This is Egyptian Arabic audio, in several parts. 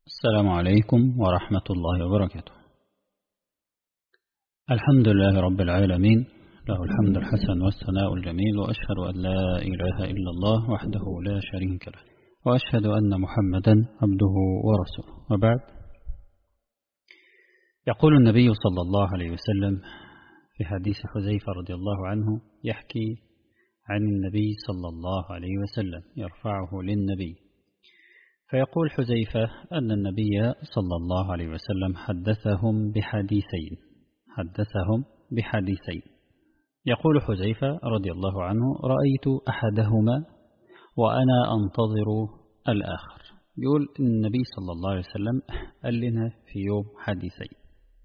السلام عليكم ورحمة الله وبركاته الحمد لله رب العالمين له الحمد الحسن والثناء الجميل وأشهد أن لا إله إلا الله وحده لا شريك له وأشهد أن محمدا عبده ورسوله وبعد يقول النبي صلى الله عليه وسلم في حديث حذيفة رضي الله عنه يحكي عن النبي صلى الله عليه وسلم يرفعه للنبي فيقول حذيفة أن النبي صلى الله عليه وسلم حدثهم بحديثين حدثهم بحديثين يقول حذيفة رضي الله عنه رأيت أحدهما وأنا أنتظر الآخر يقول النبي صلى الله عليه وسلم قال لنا في يوم حديثين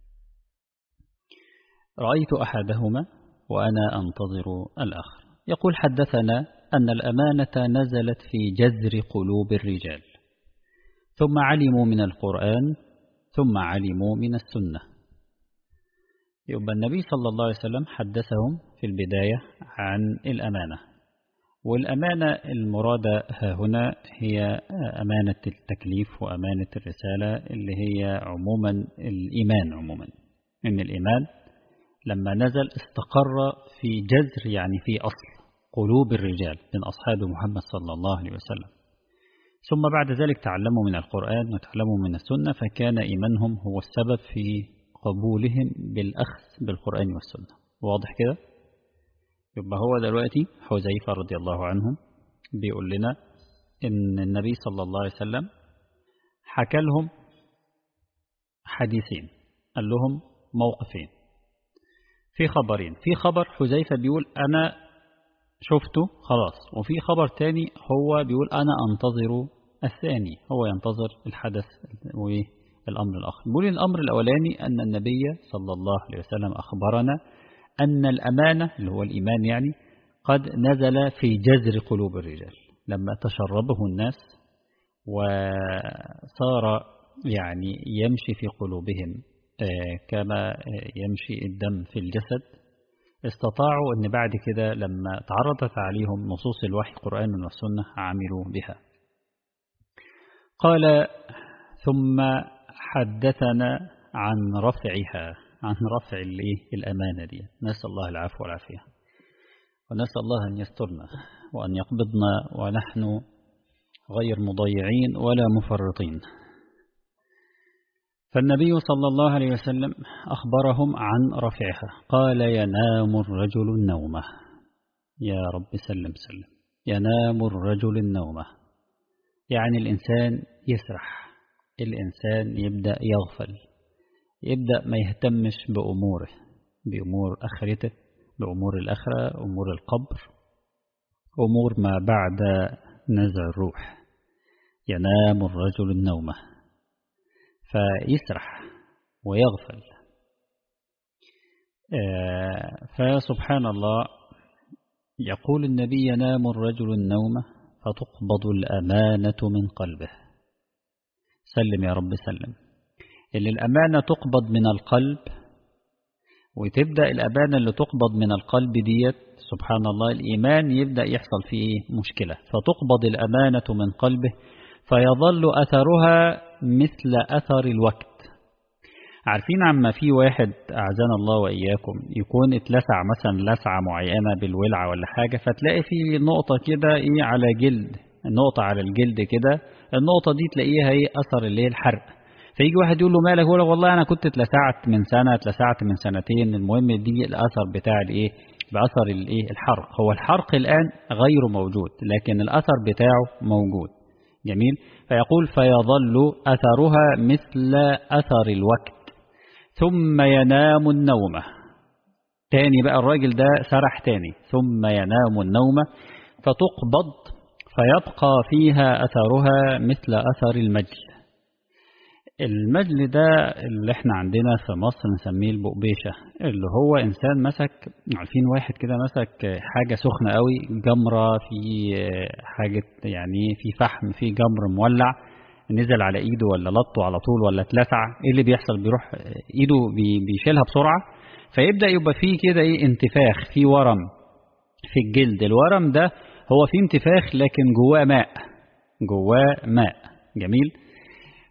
رأيت أحدهما وأنا أنتظر الآخر يقول حدثنا أن الأمانة نزلت في جذر قلوب الرجال ثم علموا من القرآن ثم علموا من السنة يبقى النبي صلى الله عليه وسلم حدثهم في البداية عن الأمانة والأمانة المرادة هنا هي أمانة التكليف وأمانة الرسالة اللي هي عموما الإيمان عموما إن الإيمان لما نزل استقر في جذر يعني في أصل قلوب الرجال من أصحاب محمد صلى الله عليه وسلم ثم بعد ذلك تعلموا من القرآن وتعلموا من السنة فكان إيمانهم هو السبب في قبولهم بالأخذ بالقرآن والسنة واضح كده يبقى هو دلوقتي حذيفة رضي الله عنه بيقول لنا إن النبي صلى الله عليه وسلم حكى لهم حديثين قال لهم موقفين في خبرين في خبر حذيفة بيقول أنا شفته خلاص وفي خبر تاني هو بيقول أنا أنتظر الثاني هو ينتظر الحدث والأمر الآخر بيقول الأمر الأولاني أن النبي صلى الله عليه وسلم أخبرنا أن الأمانة اللي هو الإيمان يعني قد نزل في جذر قلوب الرجال لما تشربه الناس وصار يعني يمشي في قلوبهم كما يمشي الدم في الجسد استطاعوا أن بعد كده لما تعرضت عليهم نصوص الوحي القرآن والسنة عملوا بها قال ثم حدثنا عن رفعها عن رفع الأمانة دي نسأل الله العفو والعافية ونسأل الله أن يسترنا وأن يقبضنا ونحن غير مضيعين ولا مفرطين فالنبي صلى الله عليه وسلم أخبرهم عن رفعها قال ينام الرجل النومة يا رب سلم سلم ينام الرجل النومة يعني الإنسان يسرح الإنسان يبدأ يغفل يبدأ ما يهتمش بأموره بأمور آخرته بأمور الآخرة أمور القبر أمور ما بعد نزع الروح ينام الرجل النومه فيسرح ويغفل فسبحان الله يقول النبي ينام الرجل النوم فتقبض الأمانة من قلبه سلم يا رب سلم اللي الأمانة تقبض من القلب وتبدأ الأمانة اللي تقبض من القلب ديت سبحان الله الإيمان يبدأ يحصل فيه مشكلة فتقبض الأمانة من قلبه فيظل أثرها مثل أثر الوقت عارفين عما في واحد أعزنا الله وإياكم يكون اتلسع مثلا لسعة معينة بالولعة ولا حاجة فتلاقي في نقطة كده إيه على جلد النقطة على الجلد كده النقطة دي تلاقيها إيه أثر اللي هي الحرق فيجي واحد يقول له مالك يقول له والله أنا كنت اتلسعت من سنة اتلسعت من سنتين المهم دي الأثر بتاع الإيه بأثر الإيه الحرق هو الحرق الآن غير موجود لكن الأثر بتاعه موجود جميل فيقول فيظل أثرها مثل أثر الوقت ثم ينام النومة تاني بقى الراجل ده سرح تاني ثم ينام النومة فتقبض فيبقى فيها أثرها مثل أثر المجل المجل ده اللي احنا عندنا في مصر نسميه البقبيشة اللي هو إنسان مسك عارفين واحد كده مسك حاجة سخنة قوي جمرة في حاجة يعني في فحم في جمر مولع نزل على ايده ولا لطه على طول ولا اتلسع ايه اللي بيحصل بيروح ايده بيشيلها بسرعة فيبدأ يبقى فيه كده ايه انتفاخ في ورم في الجلد الورم ده هو فيه انتفاخ لكن جواه ماء جواه ماء جميل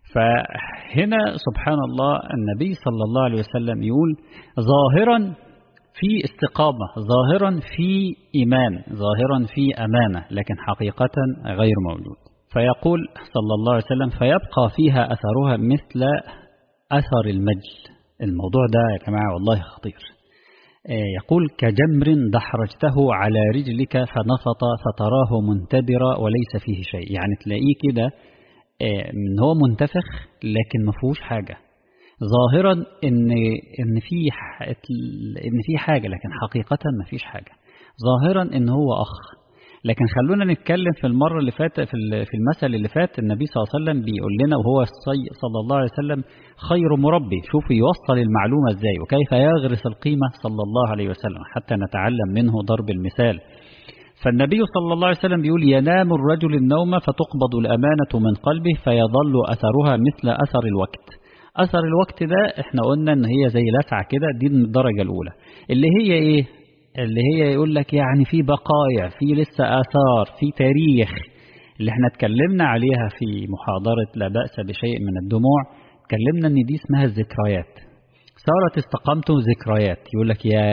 فهنا سبحان الله النبي صلى الله عليه وسلم يقول ظاهرا في استقامة ظاهرا في إيمان ظاهرا في أمانة لكن حقيقة غير موجود فيقول صلى الله عليه وسلم فيبقى فيها أثرها مثل أثر المجل الموضوع ده يا جماعة والله خطير يقول كجمر دحرجته على رجلك فنفط فتراه منتبرا وليس فيه شيء يعني تلاقيه كده ان هو منتفخ لكن ما فيهوش حاجة ظاهرا ان ان في ان في حاجة لكن حقيقة ما فيش حاجة ظاهرا ان هو اخ لكن خلونا نتكلم في المرة اللي فات في في المثل اللي فات النبي صلى الله عليه وسلم بيقول لنا وهو صلى الله عليه وسلم خير مربي شوفوا يوصل المعلومة ازاي وكيف يغرس القيمة صلى الله عليه وسلم حتى نتعلم منه ضرب المثال فالنبي صلى الله عليه وسلم بيقول ينام الرجل النوم فتقبض الأمانة من قلبه فيظل أثرها مثل أثر الوقت أثر الوقت ده احنا قلنا ان هي زي لسعة كده دي من الدرجة الأولى اللي هي ايه اللي هي يقول لك يعني في بقايا في لسه آثار في تاريخ اللي احنا اتكلمنا عليها في محاضرة لا بأس بشيء من الدموع اتكلمنا ان دي اسمها الذكريات صارت استقامته ذكريات يقول لك يا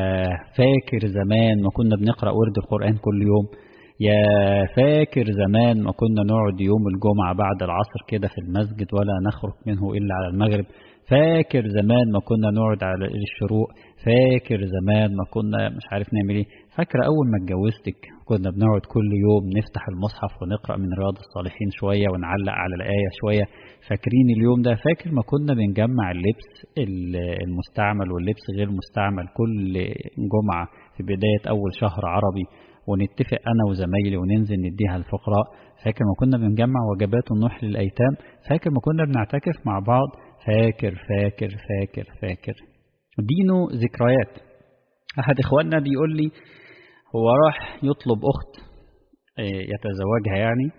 فاكر زمان ما كنا بنقرأ ورد القرآن كل يوم يا فاكر زمان ما كنا نقعد يوم الجمعة بعد العصر كده في المسجد ولا نخرج منه إلا على المغرب فاكر زمان ما كنا نقعد على الشروق فاكر زمان ما كنا مش عارف نعمل ايه فاكرة أول ما اتجوزتك كنا بنقعد كل يوم نفتح المصحف ونقرأ من رياض الصالحين شوية ونعلق على الآية شوية فاكرين اليوم ده فاكر ما كنا بنجمع اللبس المستعمل واللبس غير مستعمل كل جمعة في بداية أول شهر عربي ونتفق أنا وزمايلي وننزل نديها الفقراء فاكر ما كنا بنجمع وجبات النوح للأيتام فاكر ما كنا بنعتكف مع بعض فاكر فاكر فاكر فاكر دينه ذكريات أحد إخواننا بيقول لي هو راح يطلب أخت يتزوجها يعني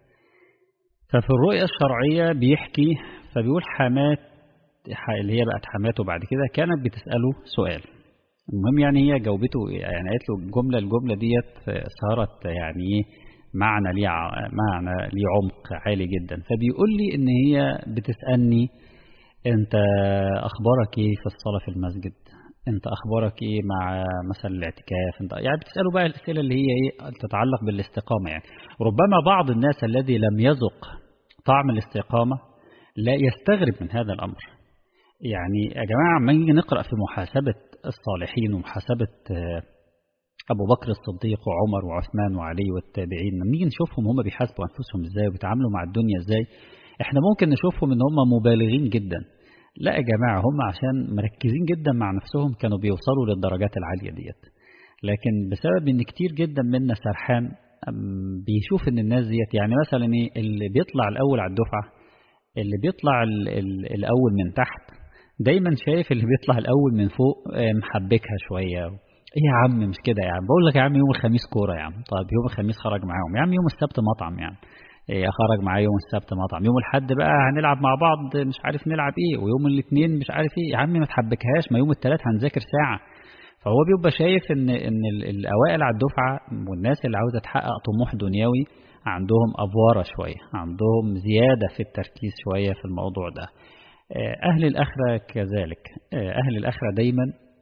ففي الرؤية الشرعية بيحكي فبيقول حمات اللي هي بقت حماته بعد كده كانت بتسأله سؤال المهم يعني هي جاوبته يعني قالت له الجملة الجملة ديت صارت يعني ايه معنى ليه معنى ليه عمق عالي جدا فبيقول لي ان هي بتسألني انت اخبارك ايه في الصلاة في المسجد انت اخبارك ايه مع مثلا الاعتكاف انت يعني بتسأله بقى الاسئلة اللي هي ايه تتعلق بالاستقامة يعني ربما بعض الناس الذي لم يذق طعم الاستقامة لا يستغرب من هذا الامر يعني يا جماعة لما نيجي نقرأ في محاسبة الصالحين ومحاسبة أبو بكر الصديق وعمر وعثمان وعلي والتابعين لما نيجي نشوفهم هم بيحاسبوا أنفسهم إزاي وبيتعاملوا مع الدنيا إزاي إحنا ممكن نشوفهم إن هم مبالغين جدا لا يا جماعة هم عشان مركزين جدا مع نفسهم كانوا بيوصلوا للدرجات العالية ديت لكن بسبب إن كتير جدا منا سرحان بيشوف إن الناس ديت يعني مثلا إيه اللي بيطلع الأول على الدفعة اللي بيطلع ال ال الأول من تحت دايما شايف اللي بيطلع الأول من فوق محبكها شوية ايه يا عم مش كده يا عم بقول لك يا عم يوم الخميس كورة يا عم طيب يوم الخميس خرج معاهم يا عم يوم السبت مطعم يعني إيه خرج معايا يوم السبت مطعم يوم الحد بقى هنلعب مع بعض مش عارف نلعب ايه ويوم الاثنين مش عارف ايه يا عم ما تحبكهاش ما يوم الثلاث هنذاكر ساعة فهو بيبقى شايف ان ان الاوائل على الدفعة والناس اللي عاوزة تحقق طموح دنيوي عندهم افواره شوية عندهم زيادة في التركيز شوية في الموضوع ده أهل الآخرة كذلك أهل الآخرة دايما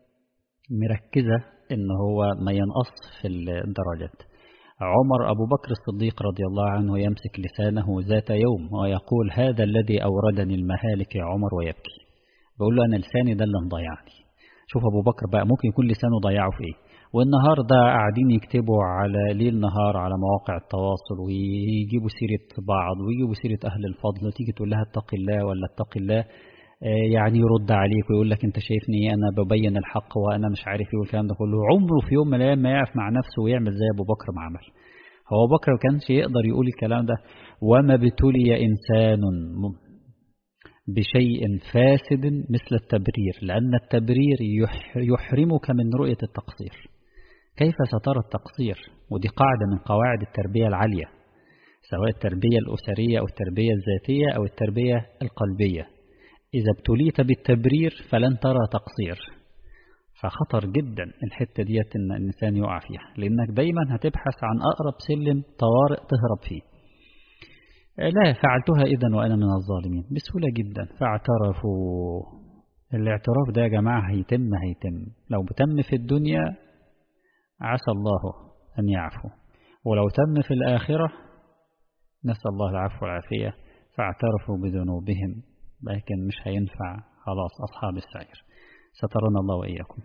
مركزة إن هو ما ينقص في الدرجات عمر أبو بكر الصديق رضي الله عنه يمسك لسانه ذات يوم ويقول هذا الذي أوردني المهالك يا عمر ويبكي بقول له أنا لساني ده اللي مضيعني شوف أبو بكر بقى ممكن يكون لسانه ضيعه في إيه والنهاردة قاعدين يكتبوا على ليل نهار على مواقع التواصل ويجيبوا سيرة بعض ويجيبوا سيرة أهل الفضل وتيجي تقول لها اتق الله ولا اتق الله يعني يرد عليك ويقول لك انت شايفني انا ببين الحق وانا مش عارف ايه والكلام ده كله عمره في يوم من الايام ما يقف مع نفسه ويعمل زي ابو بكر ما عمل هو بكر ما كانش يقدر يقول الكلام ده وما ابتلي انسان بشيء فاسد مثل التبرير لان التبرير يحرمك من رؤيه التقصير كيف سترى التقصير ودي قاعده من قواعد التربيه العاليه سواء التربيه الاسريه او التربيه الذاتيه او التربيه القلبيه إذا ابتليت بالتبرير فلن ترى تقصير فخطر جدا الحتة ديت إن الإنسان يقع فيها لأنك دايما هتبحث عن أقرب سلم طوارئ تهرب فيه لا فعلتها إذا وأنا من الظالمين بسهولة جدا فاعترفوا الاعتراف ده يا جماعة هيتم هيتم لو تم في الدنيا عسى الله أن يعفو ولو تم في الآخرة نسأل الله العفو والعافية فاعترفوا بذنوبهم لكن مش هينفع خلاص أصحاب السعير سترنا الله وإياكم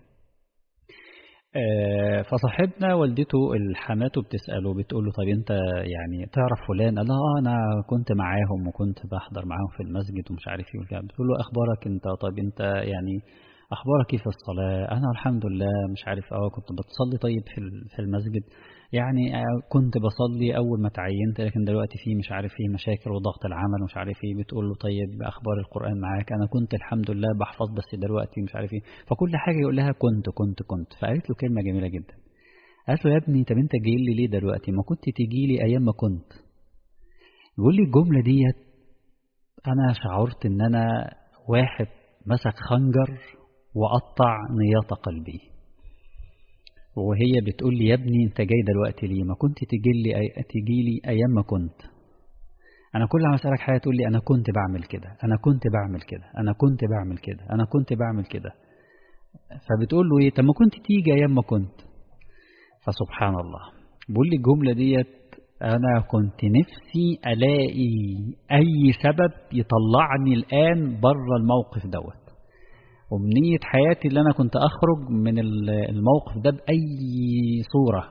فصاحبنا والدته الحماته بتسأله بتقول له طيب انت يعني تعرف فلان قال اه انا كنت معاهم وكنت بحضر معاهم في المسجد ومش عارف ايه بتقول له اخبارك انت طيب انت يعني اخبارك ايه في الصلاة انا الحمد لله مش عارف اه كنت بتصلي طيب في في المسجد يعني كنت بصلي اول ما تعينت لكن دلوقتي في مش عارف ايه مشاكل وضغط العمل ومش عارف ايه بتقول له طيب اخبار القرآن معاك انا كنت الحمد لله بحفظ بس دلوقتي مش عارف ايه فكل حاجة يقول لها كنت كنت كنت فقالت له كلمة جميلة جدا قالت له يا ابني طب انت جاي لي ليه دلوقتي ما كنت تيجي لي ايام ما كنت يقول لي الجملة ديت انا شعرت ان انا واحد مسك خنجر وقطع نياط قلبي وهي بتقول لي يا ابني انت جاي دلوقتي ليه ما كنت تجي لي أي... تجي لي ايام ما كنت انا كل ما اسالك حاجه تقول لي انا كنت بعمل كده انا كنت بعمل كده انا كنت بعمل كده انا كنت بعمل كده فبتقول له ايه طب ما كنت تيجي ايام ما كنت فسبحان الله بقول لي الجمله ديت انا كنت نفسي الاقي اي سبب يطلعني الان بره الموقف دوت ومنية حياتي اللي أنا كنت أخرج من الموقف ده بأي صورة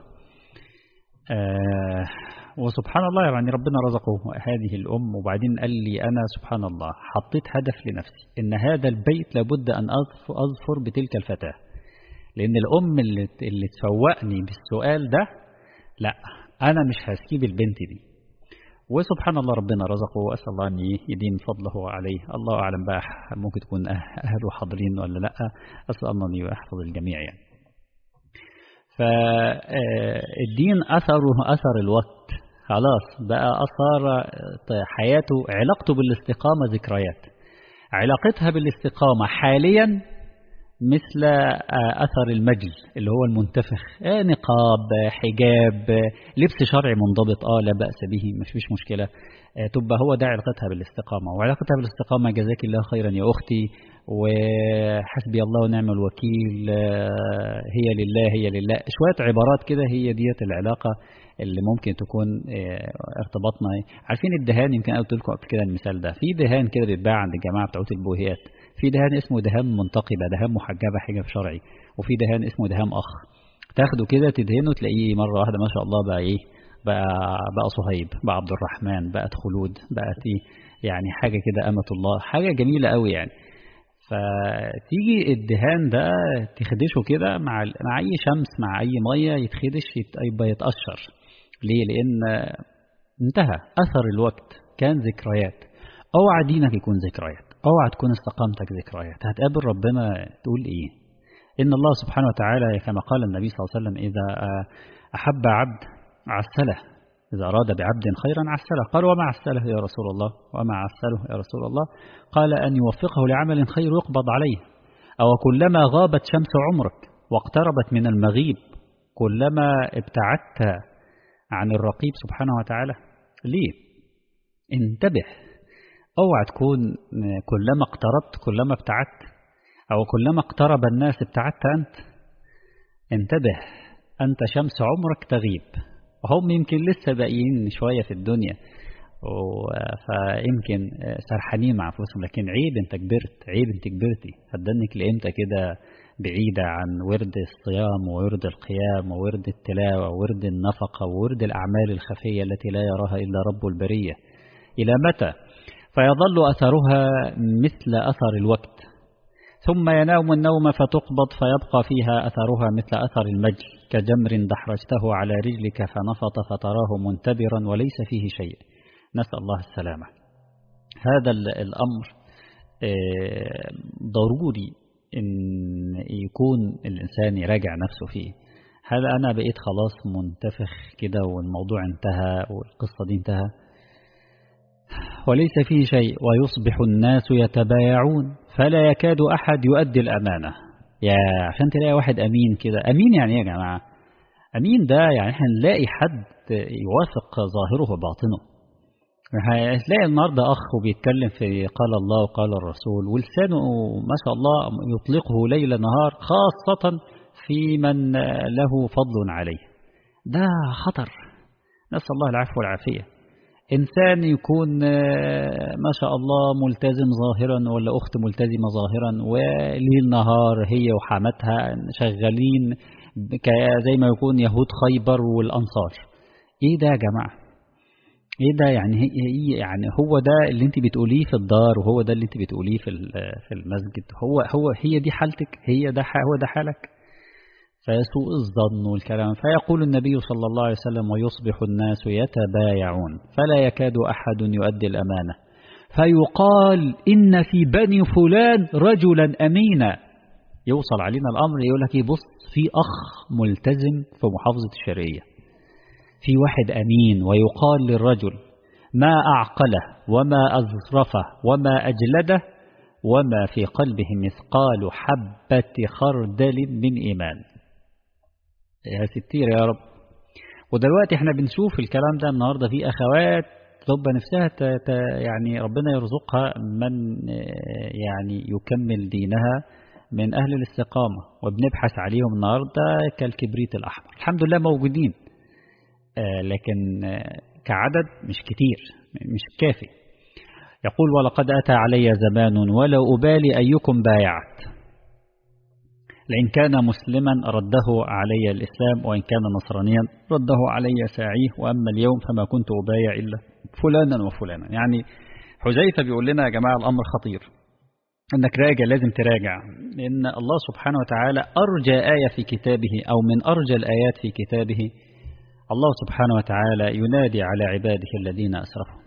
آه وسبحان الله يعني ربنا رزقه هذه الأم وبعدين قال لي أنا سبحان الله حطيت هدف لنفسي إن هذا البيت لابد أن أظفر بتلك الفتاة لأن الأم اللي, اللي تفوقني بالسؤال ده لا أنا مش هسيب البنت دي وسبحان الله ربنا رزقه وأسأل الله أن يديم فضله عليه الله أعلم بقى ممكن تكون أهله حاضرين ولا لا أسأل الله أن يحفظ الجميع يعني فالدين أثره أثر الوقت خلاص بقى أثار حياته علاقته بالاستقامة ذكريات علاقتها بالاستقامة حاليا مثل أثر المجل اللي هو المنتفخ نقاب حجاب لبس شرعي منضبط آه لا بأس به مش فيش مشكلة تبقى هو ده علاقتها بالاستقامة وعلاقتها بالاستقامة جزاك الله خيرا يا أختي وحسبي الله ونعم الوكيل هي لله هي لله شوية عبارات كده هي ديت العلاقة اللي ممكن تكون ارتباطنا عارفين الدهان يمكن قلت لكم قبل كده المثال ده في دهان كده بيتباع عند الجماعة بتوع البوهيات في دهان اسمه دهان منتقبة دهان محجبة حجاب شرعي وفي دهان اسمه دهان أخ تاخده كده تدهنه تلاقيه مرة واحدة ما شاء الله بقى إيه بقى بقى صهيب بقى عبد الرحمن بقت خلود بقت إيه يعني حاجة كده أمة الله حاجة جميلة قوي يعني فتيجي الدهان ده تخدشه كده مع مع أي شمس مع أي مية يتخدش يبقى يتقشر ليه؟ لأن انتهى أثر الوقت كان ذكريات اوعى دينك يكون ذكريات اوعى تكون استقامتك ذكريات هتقابل ربنا تقول ايه ان الله سبحانه وتعالى كما قال النبي صلى الله عليه وسلم اذا احب عبد عسله اذا اراد بعبد خيرا عسله قال وما عسله يا رسول الله وما عسله يا رسول الله قال ان يوفقه لعمل خير يقبض عليه او كلما غابت شمس عمرك واقتربت من المغيب كلما ابتعدت عن الرقيب سبحانه وتعالى ليه انتبه اوعى تكون كلما اقتربت كلما ابتعدت او كلما اقترب الناس ابتعدت انت انتبه انت شمس عمرك تغيب وهم يمكن لسه باقيين شويه في الدنيا فيمكن سرحانين مع انفسهم لكن عيب انت كبرت عيب انت كبرتي هتدنك لامتى كده بعيدة عن ورد الصيام وورد القيام وورد التلاوة وورد النفقة وورد الأعمال الخفية التي لا يراها إلا رب البرية إلى متى؟ فيظل أثرها مثل أثر الوقت ثم ينام النوم فتقبض فيبقى فيها أثرها مثل أثر المجل كجمر دحرجته على رجلك فنفط فتراه منتبرا وليس فيه شيء نسأل الله السلامة هذا الأمر ضروري إن يكون الإنسان يراجع نفسه فيه هل أنا بقيت خلاص منتفخ كده والموضوع انتهى والقصة دي انتهى وليس فيه شيء ويصبح الناس يتبايعون فلا يكاد أحد يؤدي الأمانة يا عشان تلاقي واحد أمين كده أمين يعني إيه يا جماعة أمين ده يعني احنا نلاقي حد يوافق ظاهره وباطنه هتلاقي النهارده أخ وبيتكلم في قال الله وقال الرسول ولسانه ما شاء الله يطلقه ليل نهار خاصة في من له فضل عليه ده خطر نسأل الله العفو والعافية إنسان يكون ما شاء الله ملتزم ظاهرا ولا أخت ملتزمة ظاهرا وليل نهار هي وحماتها شغالين زي ما يكون يهود خيبر والأنصار إيه ده يا جماعة ايه ده يعني هي يعني هو ده اللي انت بتقوليه في الدار وهو ده اللي انت بتقوليه في في المسجد هو هو هي دي حالتك هي ده هو ده حالك فيسوء الظن والكلام فيقول النبي صلى الله عليه وسلم ويصبح الناس يتبايعون فلا يكاد أحد يؤدي الأمانة فيقال إن في بني فلان رجلا أمينا يوصل علينا الأمر يقول لك بص في أخ ملتزم في محافظة الشرقية في واحد أمين ويقال للرجل ما أعقله وما أزرفه وما أجلده وما في قلبه مثقال حبة خردل من إيمان يا ستير يا رب ودلوقتي احنا بنشوف الكلام ده النهاردة في أخوات تبقى نفسها يعني ربنا يرزقها من يعني يكمل دينها من أهل الاستقامة وبنبحث عليهم النهاردة كالكبريت الأحمر الحمد لله موجودين لكن كعدد مش كتير مش كافي يقول ولقد أتى علي زمان ولا أبالي أيكم بايعت لإن كان مسلما رده علي الإسلام وإن كان نصرانيا رده علي ساعيه وأما اليوم فما كنت أبايع إلا فلانا وفلانا يعني حذيفة بيقول لنا يا جماعة الأمر خطير انك راجع لازم تراجع لان الله سبحانه وتعالى ارجى آية في كتابه او من ارجى الآيات في كتابه الله سبحانه وتعالى ينادي على عباده الذين أسرفوا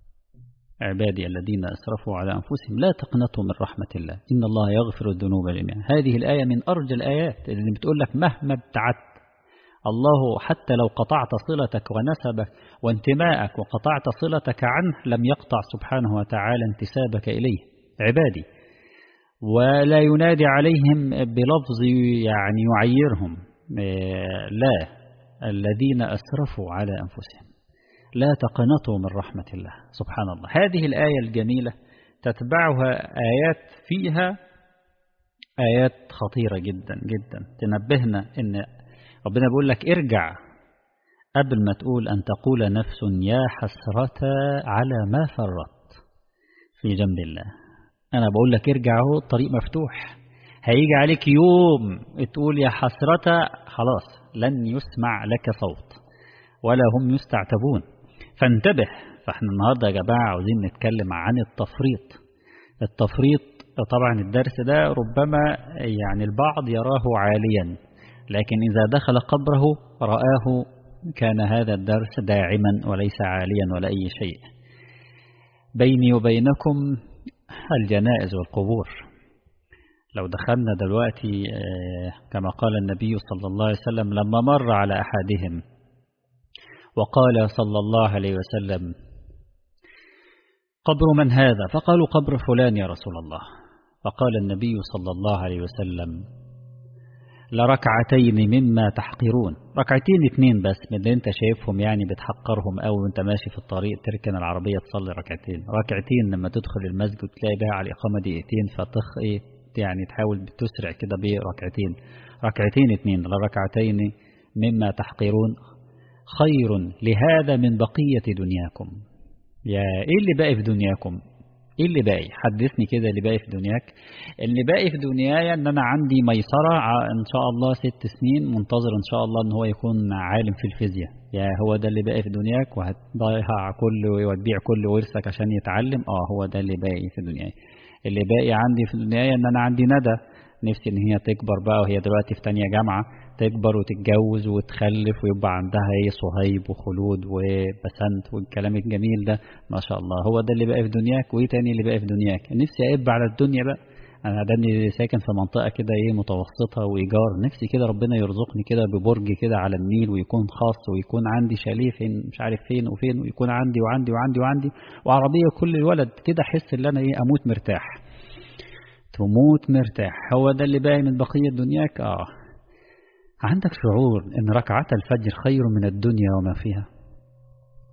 عبادي الذين أسرفوا على أنفسهم لا تقنطوا من رحمة الله إن الله يغفر الذنوب جميعا هذه الآية من أرجى الآيات اللي بتقول لك مهما ابتعدت الله حتى لو قطعت صلتك ونسبك وانتماءك وقطعت صلتك عنه لم يقطع سبحانه وتعالى انتسابك إليه عبادي ولا ينادي عليهم بلفظ يعني يعيرهم لا الذين أسرفوا على أنفسهم لا تقنطوا من رحمة الله سبحان الله هذه الآية الجميلة تتبعها آيات فيها آيات خطيرة جدا جدا تنبهنا إن ربنا بيقول لك ارجع قبل ما تقول أن تقول نفس يا حسرة على ما فرط في جنب الله أنا بقول لك ارجع اهو الطريق مفتوح هيجي عليك يوم تقول يا حسرة خلاص لن يسمع لك صوت ولا هم يستعتبون فانتبه فاحنا النهاردة يا جماعة عاوزين نتكلم عن التفريط التفريط طبعا الدرس ده ربما يعني البعض يراه عاليا لكن إذا دخل قبره رآه كان هذا الدرس داعما وليس عاليا ولا أي شيء بيني وبينكم الجنائز والقبور لو دخلنا دلوقتي كما قال النبي صلى الله عليه وسلم لما مر على أحدهم وقال صلى الله عليه وسلم قبر من هذا فقالوا قبر فلان يا رسول الله فقال النبي صلى الله عليه وسلم لركعتين مما تحقرون ركعتين اتنين بس من اللي انت شايفهم يعني بتحقرهم او انت ماشي في الطريق تركن العربية تصلي ركعتين ركعتين لما تدخل المسجد تلاقي بها على الإقامة دقيقتين فتخ ايه يعني تحاول تسرع كده بركعتين ركعتين اتنين لركعتين مما تحقرون خير لهذا من بقية دنياكم يا ايه اللي باقي في دنياكم ايه اللي باقي حدثني كده اللي باقي في دنياك اللي باقي في دنياي ان انا عندي ميسرة ان شاء الله ست سنين منتظر ان شاء الله ان هو يكون عالم في الفيزياء يا هو ده اللي باقي في دنياك وهتضيع كل وتبيع كل ورثك عشان يتعلم اه هو ده اللي باقي في دنياي اللي باقي عندي في دنياي ان انا عندي ندى نفسي ان هي تكبر بقى وهي دلوقتي في تانية جامعة تكبر وتتجوز وتخلف ويبقى عندها ايه صهيب وخلود وبسنت والكلام الجميل ده ما شاء الله هو ده اللي بقى في دنياك وايه تاني اللي بقى في دنياك نفسي اب على الدنيا بقى انا داني ساكن في منطقة كده ايه متوسطة وايجار نفسي كده ربنا يرزقني كده ببرج كده على النيل ويكون خاص ويكون عندي شاليه فين مش عارف فين وفين ويكون عندي وعندي وعندي وعندي وعربية كل الولد كده احس ان انا ايه اموت مرتاح تموت مرتاح هو ده اللي باقي من بقية دنياك اه عندك شعور ان ركعة الفجر خير من الدنيا وما فيها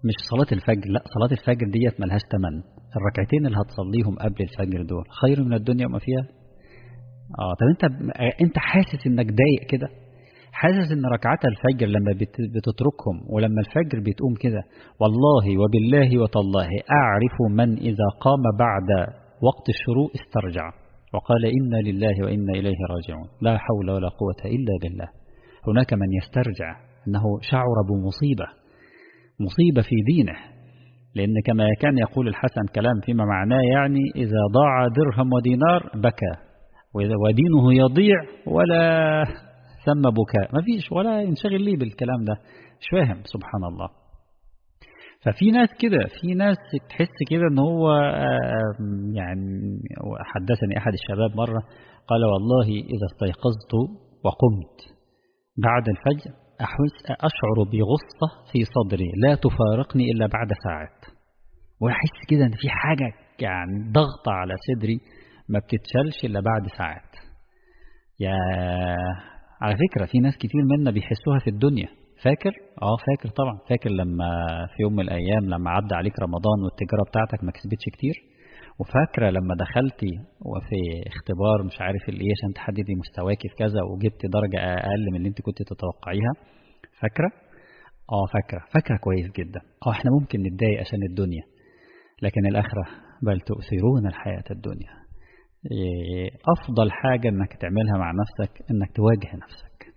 مش صلاة الفجر لا صلاة الفجر ديت ملهاش تمن الركعتين اللي هتصليهم قبل الفجر دول خير من الدنيا وما فيها اه طب انت انت حاسس انك ضايق كده حاسس ان ركعات الفجر لما بتتركهم ولما الفجر بتقوم كده والله وبالله وتالله اعرف من اذا قام بعد وقت الشروق استرجع وقال انا لله وانا اليه راجعون لا حول ولا قوه الا بالله هناك من يسترجع انه شعر بمصيبه مصيبه في دينه لأن كما كان يقول الحسن كلام فيما معناه يعني إذا ضاع درهم ودينار بكى ودينه يضيع ولا ثم بكاء ما فيش ولا ينشغل ليه بالكلام ده مش فاهم سبحان الله ففي ناس كده في ناس تحس كده ان هو يعني حدثني احد الشباب مرة قال والله اذا استيقظت وقمت بعد الفجر أحس أشعر بغصة في صدري لا تفارقني إلا بعد ساعات وأحس كده إن في حاجة يعني ضغط على صدري ما بتتشالش إلا بعد ساعات يا على فكرة في ناس كتير منا بيحسوها في الدنيا فاكر؟ اه فاكر طبعا فاكر لما في يوم من الأيام لما عدى عليك رمضان والتجارة بتاعتك ما كسبتش كتير وفاكرة لما دخلتي وفي اختبار مش عارف الايه عشان تحددي مستواكي في كذا وجبتي درجة أقل من اللي انت كنت تتوقعيها فاكرة؟ اه فاكرة فاكرة كويس جدا اه احنا ممكن نتضايق عشان الدنيا لكن الآخرة بل تؤثرون الحياة الدنيا أفضل حاجة أنك تعملها مع نفسك أنك تواجه نفسك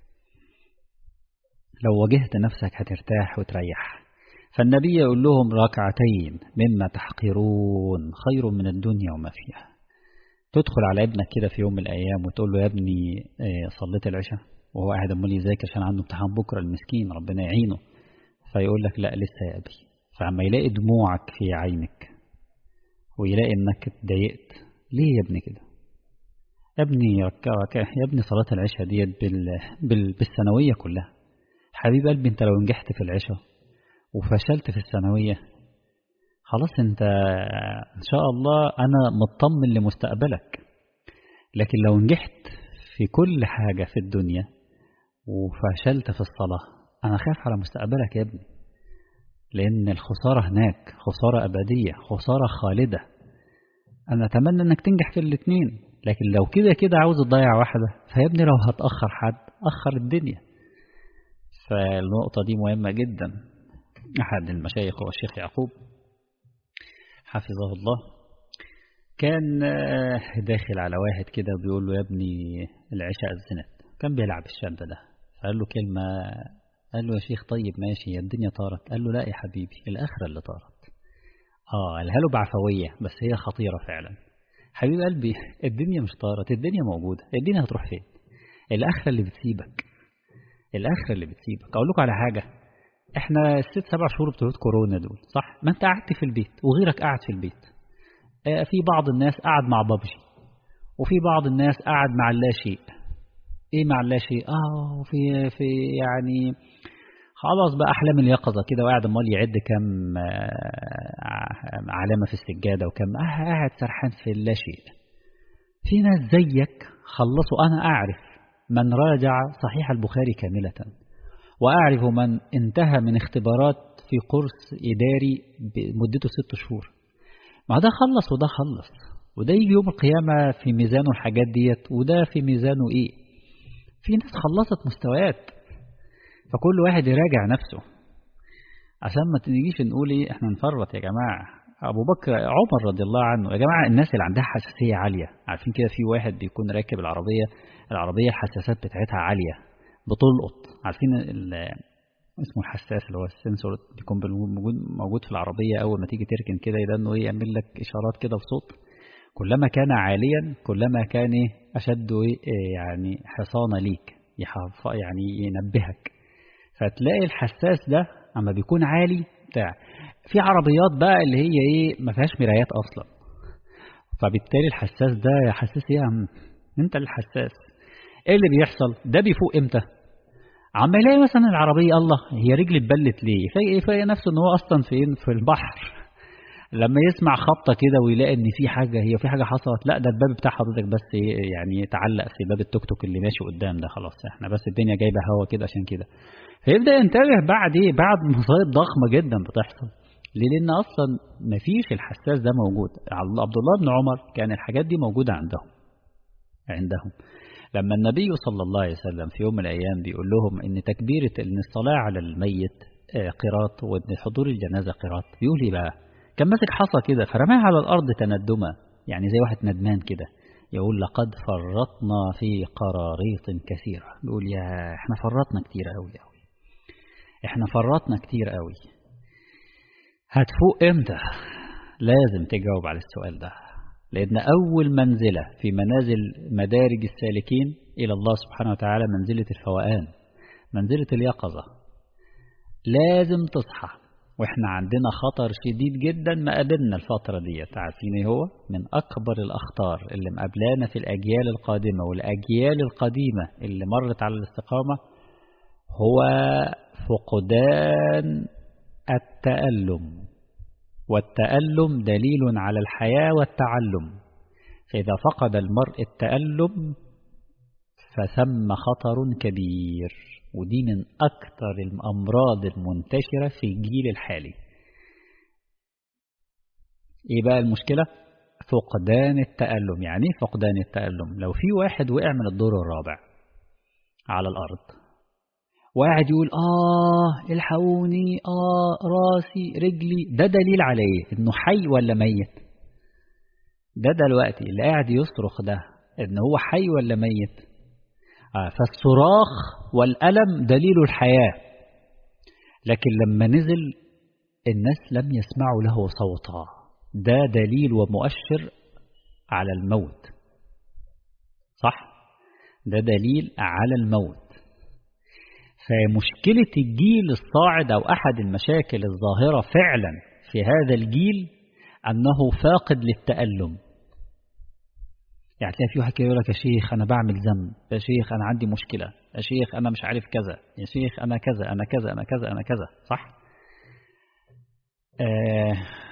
لو واجهت نفسك هترتاح وتريح فالنبي يقول لهم ركعتين مما تحقرون خير من الدنيا وما فيها تدخل على ابنك كده في يوم من الأيام وتقول له يا ابني صليت العشاء وهو قاعد أمال يذاكر عشان عنده امتحان بكرة المسكين ربنا يعينه فيقول لك لا لسه يا أبي فعما يلاقي دموعك في عينك ويلاقي انك اتضايقت ليه يا ابني كده يا ابني يا ابني صلاة العشاء ديت بال... بال... بالثانوية كلها حبيب قلبي انت لو نجحت في العشاء وفشلت في الثانوية خلاص انت ان شاء الله انا مطمن لمستقبلك لكن لو نجحت في كل حاجة في الدنيا وفشلت في الصلاة انا خايف على مستقبلك يا ابني لأن الخسارة هناك خسارة أبدية خسارة خالدة أنا أتمنى أنك تنجح في الاثنين لكن لو كده كده عاوز تضيع واحدة فيا ابني لو هتأخر حد أخر الدنيا فالنقطة دي مهمة جدا أحد المشايخ هو الشيخ يعقوب حفظه الله كان داخل على واحد كده بيقول له يا ابني العشاء أذنت كان بيلعب الشاب ده فقال له كلمة قال له يا شيخ طيب ماشي يا الدنيا طارت قال له لا يا حبيبي الآخرة اللي طارت آه قالها له بعفوية بس هي خطيرة فعلا حبيب قلبي الدنيا مش طارت الدنيا موجودة الدنيا هتروح فين الآخرة اللي بتسيبك الآخرة اللي بتسيبك أقول لكم على حاجة احنا الست سبع شهور بتوع كورونا دول صح ما انت قعدت في البيت وغيرك قاعد في البيت آه في بعض الناس قعد مع بابجي وفي بعض الناس قعد مع اللاشيء ايه مع اللاشيء اه في في يعني خلاص بقى أحلام اليقظة كده وقاعد امال يعد كم علامة في السجادة وكم قاعد سرحان في اللاشيء في ناس زيك خلصوا أنا أعرف من راجع صحيح البخاري كاملة وأعرف من انتهى من اختبارات في قرص إداري مدته ست شهور ما ده خلص وده خلص وده يجي يوم القيامة في ميزانه الحاجات ديت وده في ميزانه إيه في ناس خلصت مستويات فكل واحد يراجع نفسه عشان ما تنجيش نقول ايه احنا نفرط يا جماعة ابو بكر عمر رضي الله عنه يا جماعة الناس اللي عندها حساسية عالية عارفين كده في واحد بيكون راكب العربية العربية الحساسات بتاعتها عالية بتلقط عارفين اسمه الحساس اللي هو السنسور بيكون موجود موجود في العربية اول ما تيجي تركن كده يبقى انه ايه يعمل لك اشارات كده بصوت كلما كان عاليا كلما كان اشد إيه يعني حصانة ليك يعني ينبهك فتلاقي الحساس ده اما بيكون عالي بتاع في عربيات بقى اللي هي ايه ما فيهاش مرايات اصلا فبالتالي الحساس ده يا حساس ايه يا عم انت الحساس ايه اللي بيحصل ده بيفوق امتى عما يلاقي مثلا العربيه الله هي رجلي اتبلت ليه يفاجئ يفاجئ نفسه ان هو اصلا فين في البحر لما يسمع خبطة كده ويلاقي ان في حاجة هي في حاجة حصلت لا ده الباب بتاع حضرتك بس يعني يتعلق في باب التوك توك اللي ماشي قدام ده خلاص احنا بس الدنيا جايبة هوا كده عشان كده فيبدأ ينتبه بعد ايه بعد مصايب ضخمة جدا بتحصل ليه لان اصلا مفيش الحساس ده موجود عبد الله بن عمر كان الحاجات دي موجودة عندهم عندهم لما النبي صلى الله عليه وسلم في يوم من الأيام بيقول لهم إن تكبيرة إن الصلاة على الميت قراط وإن حضور الجنازة قراط بيقول إيه بقى كان ماسك حصى كده فرماها على الأرض تندما يعني زي واحد ندمان كده يقول لقد فرطنا في قراريط كثيرة بيقول يا احنا فرطنا كتير قوي قوي احنا فرطنا كتير قوي هتفوق امتى لازم تجاوب على السؤال ده لأن أول منزلة في منازل مدارج السالكين إلى الله سبحانه وتعالى منزلة الفوقان منزلة اليقظة لازم تصحى وإحنا عندنا خطر شديد جدا ما قابلنا الفترة دي عارفين إيه هو من أكبر الأخطار اللي مقابلانا في الأجيال القادمة والأجيال القديمة اللي مرت على الاستقامة هو فقدان التألم والتألم دليل على الحياة والتعلم فإذا فقد المرء التألم فثم خطر كبير ودي من أكثر الأمراض المنتشرة في الجيل الحالي إيه بقى المشكلة؟ فقدان التألم يعني فقدان التألم لو في واحد وقع من الدور الرابع على الأرض وقاعد يقول آه الحقوني آه راسي رجلي ده دليل على إيه إنه حي ولا ميت ده دلوقتي اللي قاعد يصرخ ده إن هو حي ولا ميت آه فالصراخ والألم دليل الحياة لكن لما نزل الناس لم يسمعوا له صوتا ده دليل ومؤشر على الموت صح ده دليل على الموت فمشكلة الجيل الصاعد أو أحد المشاكل الظاهرة فعلا في هذا الجيل أنه فاقد للتألم يعني تلاقي في واحد كده يقول لك يا شيخ أنا بعمل ذنب يا شيخ أنا عندي مشكلة يا شيخ أنا مش عارف كذا يا شيخ أنا كذا أنا كذا أنا كذا أنا كذا صح آه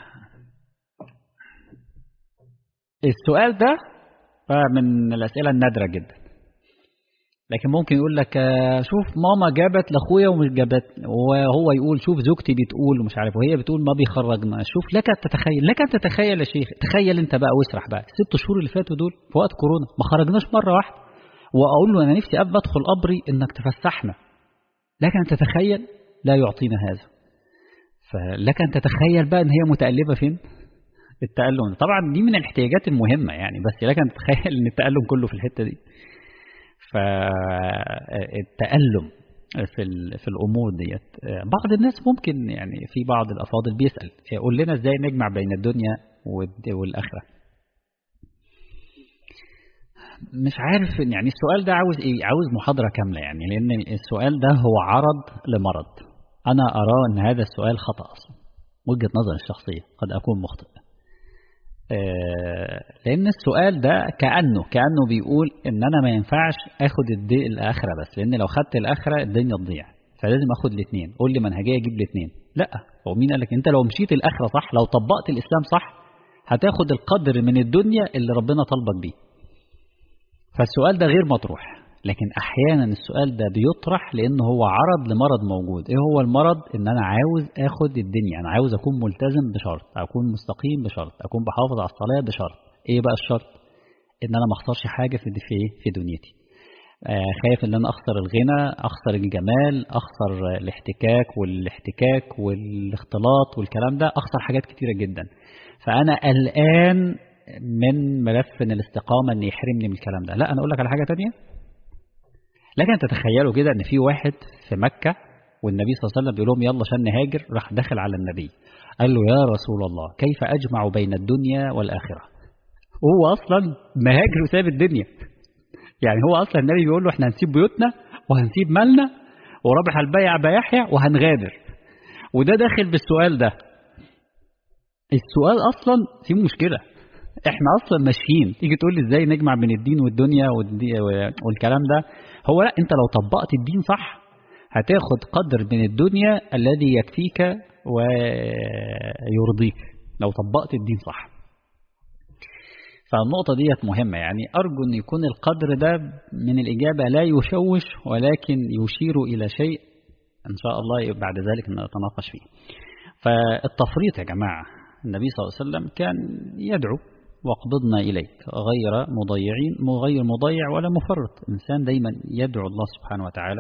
السؤال ده من الأسئلة النادرة جدا لكن ممكن يقول لك شوف ماما جابت لاخويا ومش جابت وهو يقول شوف زوجتي بتقول ومش عارف وهي بتقول ما بيخرجنا شوف لك ان تتخيل لك ان تتخيل يا شيخ تخيل انت بقى واسرح بقى الست شهور اللي فاتوا دول في وقت كورونا ما خرجناش مره واحده واقول له انا نفسي ابقى ادخل قبري انك تفسحنا لك ان تتخيل لا يعطينا هذا فلك ان تتخيل بقى ان هي متالبه فين التألم طبعا دي من الاحتياجات المهمه يعني بس لك ان تتخيل ان التألم كله في الحته دي فالتألم في في الأمور ديت بعض الناس ممكن يعني في بعض الأفاضل بيسأل يقول لنا إزاي نجمع بين الدنيا والآخرة مش عارف يعني السؤال ده عاوز إيه عاوز محاضرة كاملة يعني لأن السؤال ده هو عرض لمرض أنا أرى أن هذا السؤال خطأ أصلا وجهة نظري الشخصية قد أكون مخطئ لأن السؤال ده كأنه كأنه بيقول إن أنا ما ينفعش أخد الدي الآخرة بس لأن لو خدت الآخرة الدنيا تضيع فلازم أخد الاثنين قول لي منهجية أجيب الاثنين لا هو مين قال لك أنت لو مشيت الآخرة صح لو طبقت الإسلام صح هتاخد القدر من الدنيا اللي ربنا طلبك بيه فالسؤال ده غير مطروح لكن أحيانا السؤال ده بيطرح لأنه هو عرض لمرض موجود إيه هو المرض إن أنا عاوز أخد الدنيا أنا عاوز أكون ملتزم بشرط أكون مستقيم بشرط أكون بحافظ على الصلاة بشرط إيه بقى الشرط إن أنا ما أخسرش حاجة في في في دنيتي آه خايف إن أنا أخسر الغنى أخسر الجمال أخسر الاحتكاك والاحتكاك والاختلاط والكلام ده أخسر حاجات كتيرة جدا فأنا قلقان من ملف إن الاستقامة إن يحرمني من الكلام ده لا أنا أقول لك على حاجة تانية لكن تتخيلوا كده ان في واحد في مكة والنبي صلى الله عليه وسلم بيقول لهم يلا عشان نهاجر راح دخل على النبي قال له يا رسول الله كيف أجمع بين الدنيا والآخرة هو أصلا مهاجر وساب الدنيا يعني هو أصلا النبي بيقول له احنا هنسيب بيوتنا وهنسيب مالنا ورابح البيع بيحيى وهنغادر وده داخل بالسؤال ده السؤال أصلا فيه مشكلة احنا اصلا ماشيين تيجي تقول لي ازاي نجمع بين الدين والدنيا والكلام ده هو لا انت لو طبقت الدين صح هتاخد قدر من الدنيا الذي يكفيك ويرضيك لو طبقت الدين صح فالنقطة ديت مهمة يعني أرجو أن يكون القدر ده من الإجابة لا يشوش ولكن يشير إلى شيء إن شاء الله بعد ذلك نتناقش فيه فالتفريط يا جماعة النبي صلى الله عليه وسلم كان يدعو واقبضنا إليك غير مضيعين غير مضيع ولا مفرط إنسان دايما يدعو الله سبحانه وتعالى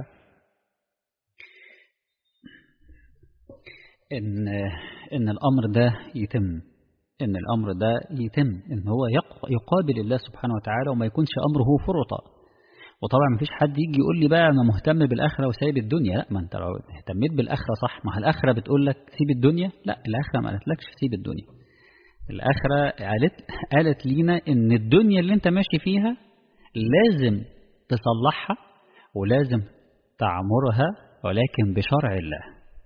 إن, إن الأمر ده يتم إن الأمر ده يتم إن هو يقابل الله سبحانه وتعالى وما يكونش أمره فرطا وطبعا مفيش حد يجي يقول لي بقى أنا مهتم بالآخرة وسايب الدنيا لا ما أنت لو اهتميت بالآخرة صح ما الآخرة بتقول لك سيب الدنيا لا الآخرة ما قالتلكش سيب الدنيا الآخرة قالت قالت لينا إن الدنيا اللي أنت ماشي فيها لازم تصلحها ولازم تعمرها ولكن بشرع الله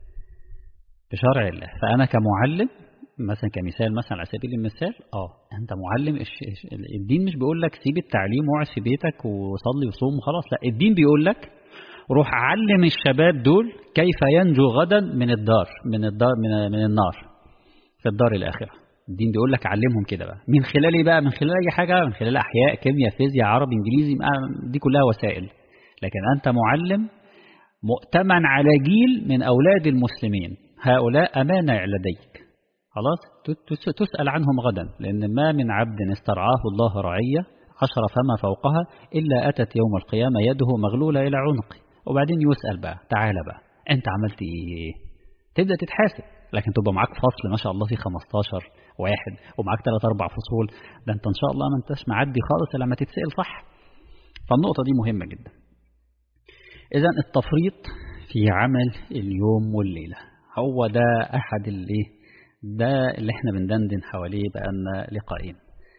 بشرع الله فأنا كمعلم مثلا كمثال مثلا على سبيل المثال اه انت معلم الدين مش بيقول لك سيب التعليم واقعد في بيتك وصلي وصوم وخلاص لا الدين بيقول لك روح علم الشباب دول كيف ينجو غدا من الدار من الدار من, من النار في الدار الاخره الدين بيقول لك علمهم كده بقى من خلال ايه بقى من خلال اي حاجه من خلال احياء كيمياء فيزياء عربي انجليزي دي كلها وسائل لكن انت معلم مؤتمن على جيل من اولاد المسلمين هؤلاء امانه لديك خلاص تسأل عنهم غدا لأن ما من عبد استرعاه الله رعية عشر فما فوقها إلا أتت يوم القيامة يده مغلولة إلى عنقه وبعدين يسأل بقى تعالى بقى أنت عملت إيه تبدأ تتحاسب لكن تبقى معاك فصل ما شاء الله في 15 واحد ومعاك 3 4 فصول ده أنت إن شاء الله ما أنتش معدي خالص لما تتسأل صح فالنقطة دي مهمة جدا إذا التفريط في عمل اليوم والليلة هو ده أحد الإيه ده اللي احنا بندندن حواليه بقالنا لقاءين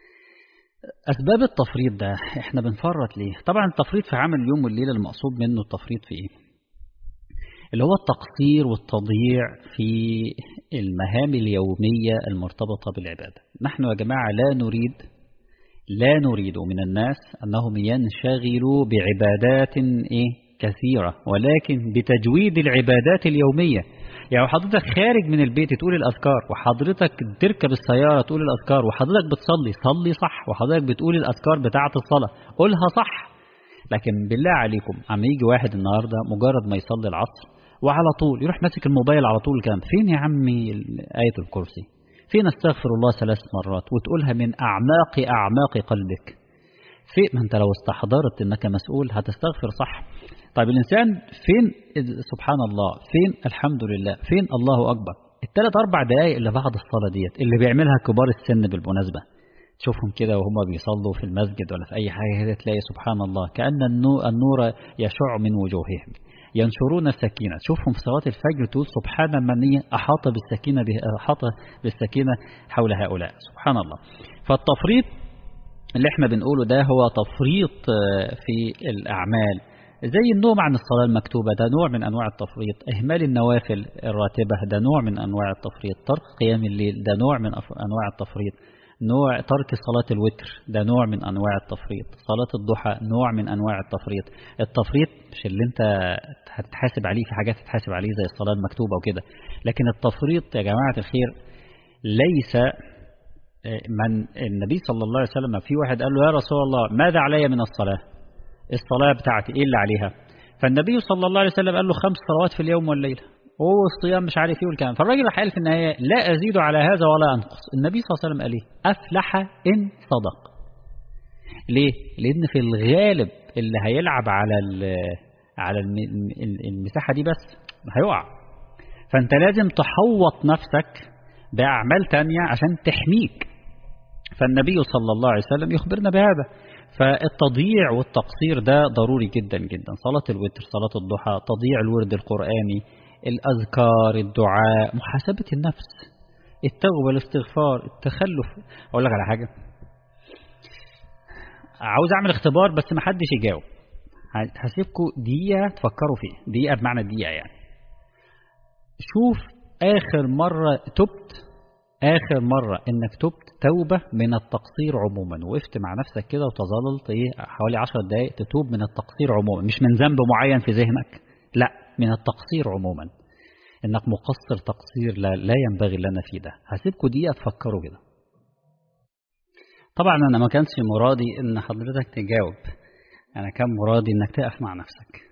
أسباب التفريط ده احنا بنفرط ليه طبعا التفريط في عمل اليوم والليلة المقصود منه التفريط في ايه اللي هو التقصير والتضييع في المهام اليومية المرتبطة بالعبادة نحن يا جماعة لا نريد لا نريد من الناس أنهم ينشغلوا بعبادات إيه كثيرة ولكن بتجويد العبادات اليومية يعني حضرتك خارج من البيت تقول الأذكار وحضرتك تركب السيارة تقول الأذكار وحضرتك بتصلي صلي صح وحضرتك بتقول الأذكار بتاعة الصلاة قولها صح لكن بالله عليكم عم يجي واحد النهاردة مجرد ما يصلي العصر وعلى طول يروح ماسك الموبايل على طول كام فين يا عمي آية الكرسي فين استغفر الله ثلاث مرات وتقولها من أعماق أعماق قلبك في ما انت لو استحضرت انك مسؤول هتستغفر صح طيب الإنسان فين سبحان الله فين الحمد لله فين الله أكبر الثلاث أربع دقايق اللي بعد الصلاة ديت اللي بيعملها كبار السن بالمناسبة تشوفهم كده وهم بيصلوا في المسجد ولا في أي حاجة كده تلاقي سبحان الله كأن النور يشع من وجوههم ينشرون السكينة تشوفهم في صلاة الفجر تقول سبحان من أحاط بالسكينة أحاط بالسكينة حول هؤلاء سبحان الله فالتفريط اللي احنا بنقوله ده هو تفريط في الأعمال زي النوم عن الصلاة المكتوبة ده نوع من أنواع التفريط إهمال النوافل الراتبة ده نوع من أنواع التفريط ترك قيام الليل ده نوع من أنواع التفريط نوع ترك صلاة الوتر ده نوع من أنواع التفريط صلاة الضحى نوع من أنواع التفريط التفريط مش اللي انت هتتحاسب عليه في حاجات تتحاسب عليه زي الصلاة المكتوبة وكده لكن التفريط يا جماعة الخير ليس من النبي صلى الله عليه وسلم في واحد قال له يا رسول الله ماذا علي من الصلاة الصلاة بتاعتي ايه اللي عليها فالنبي صلى الله عليه وسلم قال له خمس صلوات في اليوم والليلة والصيام مش عارف ايه والكلام فالراجل راح قال في النهاية لا أزيد على هذا ولا أنقص النبي صلى الله عليه وسلم قال ايه أفلح إن صدق ليه لأن في الغالب اللي هيلعب على على المساحة دي بس هيقع فأنت لازم تحوط نفسك بأعمال تانية عشان تحميك فالنبي صلى الله عليه وسلم يخبرنا بهذا فالتضييع والتقصير ده ضروري جدا جدا صلاة الوتر صلاة الضحى تضييع الورد القرآني الأذكار الدعاء محاسبة النفس التوبة الاستغفار التخلف أقول لك على حاجة عاوز أعمل اختبار بس ما حدش يجاوب هسيبكم دقيقة تفكروا فيه دقيقة بمعنى دقيقة يعني شوف آخر مرة تبت آخر مرة إنك تبت توبة من التقصير عموما وقفت مع نفسك كده وتظللت إيه حوالي عشر دقايق تتوب من التقصير عموما مش من ذنب معين في ذهنك لا من التقصير عموما انك مقصر تقصير لا, لا ينبغي لنا فيه ده هسيبكم دقيقة تفكروا كده طبعا انا ما كانش مرادي ان حضرتك تجاوب انا كان مرادي انك تقف مع نفسك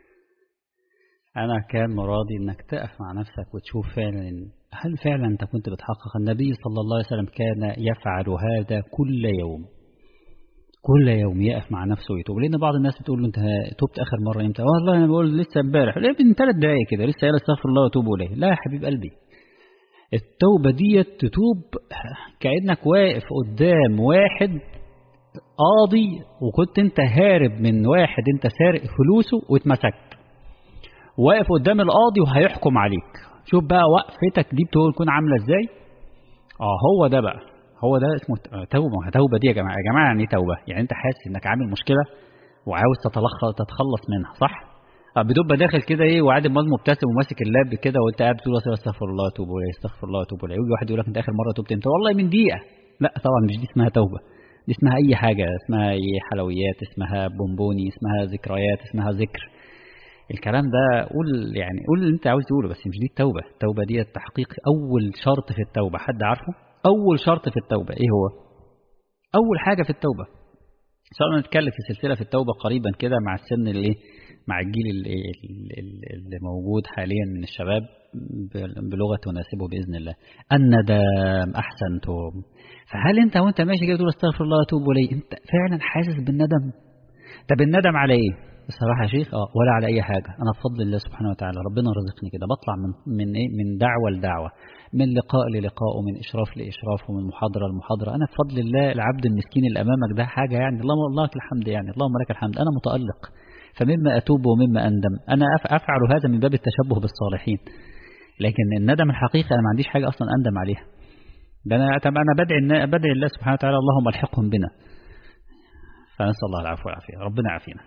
انا كان مرادي انك تقف مع نفسك وتشوف فعلا هل فعلا انت كنت بتحقق النبي صلى الله عليه وسلم كان يفعل هذا كل يوم كل يوم يقف مع نفسه ويتوب لان بعض الناس بتقول له انت تبت اخر مره امتى والله انا بقول لسه امبارح لا من ثلاث دقايق كده لسه قال استغفر الله واتوب اليه لا يا حبيب قلبي التوبه ديت تتوب كانك واقف قدام واحد قاضي وكنت انت هارب من واحد انت سارق فلوسه واتمسكت واقف قدام القاضي وهيحكم عليك شوف بقى وقفتك دي بتكون عامله ازاي اه هو ده بقى هو ده اسمه توبه توبه دي يا جماعه يا جماعه يعني ايه توبه يعني انت حاسس انك عامل مشكله وعاوز تتلخص تتخلص منها صح بتبقى داخل كده ايه وقاعد امال مبتسم وماسك اللاب كده وانت قاعد بتقول استغفر الله واتوب اليه استغفر الله واتوب اليه ويجي واحد يقول لك انت اخر مره توبت امتى والله من دقيقه لا طبعا مش دي اسمها توبه دي اسمها اي حاجه اسمها ايه حلويات اسمها بونبوني اسمها ذكريات اسمها ذكر الكلام ده قول يعني قول اللي انت عاوز تقوله بس مش دي التوبه التوبه دي تحقيق اول شرط في التوبه حد عارفه اول شرط في التوبه ايه هو اول حاجه في التوبه ان شاء الله نتكلم في سلسله في التوبه قريبا كده مع السن اللي مع الجيل اللي, اللي موجود حاليا من الشباب بلغه تناسبه باذن الله الندم احسنتم فهل انت وانت ماشي كده تقول استغفر الله واتوب اليه انت فعلا حاسس بالندم طب الندم على ايه الصراحه يا شيخ اه ولا على اي حاجه انا بفضل الله سبحانه وتعالى ربنا رزقني كده بطلع من من ايه من دعوه لدعوه من لقاء للقاء ومن اشراف لاشراف ومن محاضره لمحاضره انا بفضل الله العبد المسكين اللي امامك ده حاجه يعني اللهم الله لك الحمد يعني اللهم لك الحمد انا متالق فمما اتوب ومما اندم انا افعل هذا من باب التشبه بالصالحين لكن الندم الحقيقي انا ما عنديش حاجه اصلا اندم عليها ده انا طب انا بدعي بدعي الله سبحانه وتعالى اللهم الحقهم بنا فنسال الله العفو والعافيه ربنا يعافينا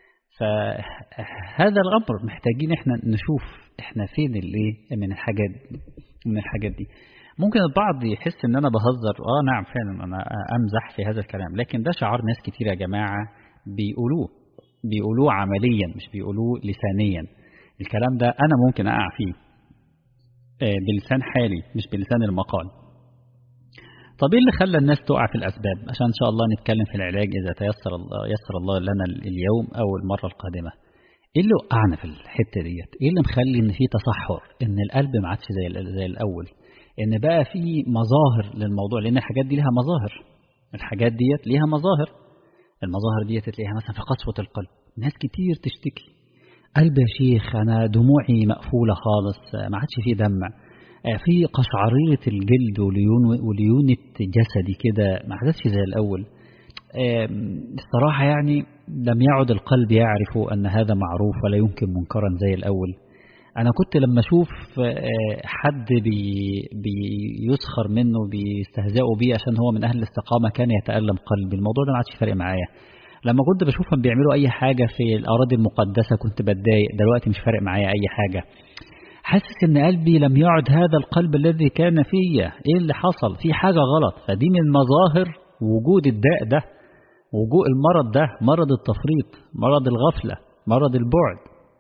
فهذا الامر محتاجين احنا نشوف احنا فين الايه من الحاجات دي من الحاجات دي ممكن البعض يحس ان انا بهزر اه نعم فعلا انا امزح في هذا الكلام لكن ده شعار ناس كتير يا جماعه بيقولوه بيقولوه عمليا مش بيقولوه لسانيا الكلام ده انا ممكن اقع فيه بلسان حالي مش بلسان المقال طب ايه اللي خلى الناس تقع في الاسباب عشان ان شاء الله نتكلم في العلاج اذا تيسر الله يسر الله لنا اليوم او المره القادمه ايه اللي وقعنا في الحته ديت ايه اللي مخلي ان في تصحر ان القلب ما عادش زي زي الاول ان بقى في مظاهر للموضوع لان الحاجات دي ليها مظاهر الحاجات ديت ليها مظاهر المظاهر ديت تلاقيها مثلا في قسوه القلب ناس كتير تشتكي قلب يا شيخ انا دموعي مقفوله خالص ما عادش فيه دمع في قشعريرة الجلد وليون وليونة جسدي كده ما عادتش زي الأول الصراحة يعني لم يعد القلب يعرف أن هذا معروف ولا يمكن منكرا زي الأول أنا كنت لما أشوف حد بي بيسخر منه بيستهزئوا بيه عشان هو من أهل الاستقامة كان يتألم قلبي الموضوع ده ما عادش فارق معايا لما كنت بشوفهم بيعملوا أي حاجة في الأراضي المقدسة كنت بتضايق دلوقتي مش فارق معايا أي حاجة حاسس ان قلبي لم يعد هذا القلب الذي كان فيا ايه اللي حصل في حاجة غلط فدي من مظاهر وجود الداء ده وجود المرض ده مرض التفريط مرض الغفلة مرض البعد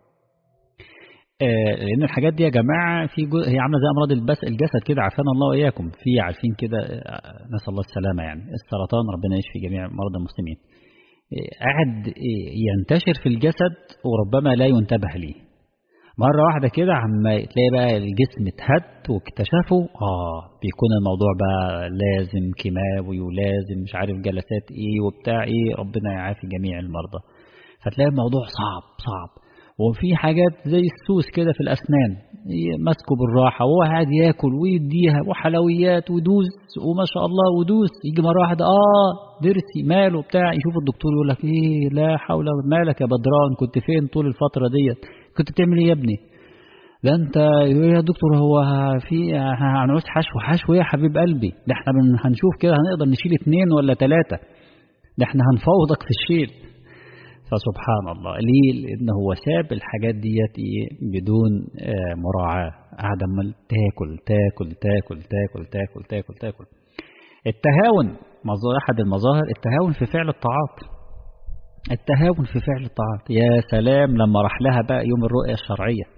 آه لان الحاجات دي يا جماعة في جو... هي عاملة زي امراض البس الجسد كده عافانا الله واياكم في عارفين كده آه نسأل الله السلامة يعني السرطان ربنا يشفي جميع مرضى المسلمين آه قاعد ينتشر في الجسد وربما لا ينتبه ليه مرة واحدة كده عم تلاقي بقى الجسم اتهد واكتشفوا اه بيكون الموضوع بقى لازم كيماوي ولازم مش عارف جلسات ايه وبتاع ايه ربنا يعافي جميع المرضى فتلاقي الموضوع صعب صعب وفي حاجات زي السوس كده في الأسنان ماسكه بالراحة وهو قاعد ياكل ويديها وحلويات ودوس وما شاء الله ودوس يجي مرة واحدة اه ضرسي ماله بتاع يشوف الدكتور يقول لك ايه لا حول مالك يا بدران كنت فين طول الفترة ديت كنت بتعمل ايه يا ابني ده انت يا دكتور هو في هنعوز حشو حشو يا حبيب قلبي ده احنا هنشوف كده هنقدر نشيل اتنين ولا تلاتة ده احنا هنفوضك في الشيل فسبحان الله ليه لان هو ساب الحاجات ديت بدون مراعاة قاعد عمال تاكل تاكل تاكل تاكل تاكل تاكل تاكل التهاون احد المظاهر التهاون في فعل الطاعات التهاون في فعل الطاعات يا سلام لما راح لها بقى يوم الرؤية الشرعية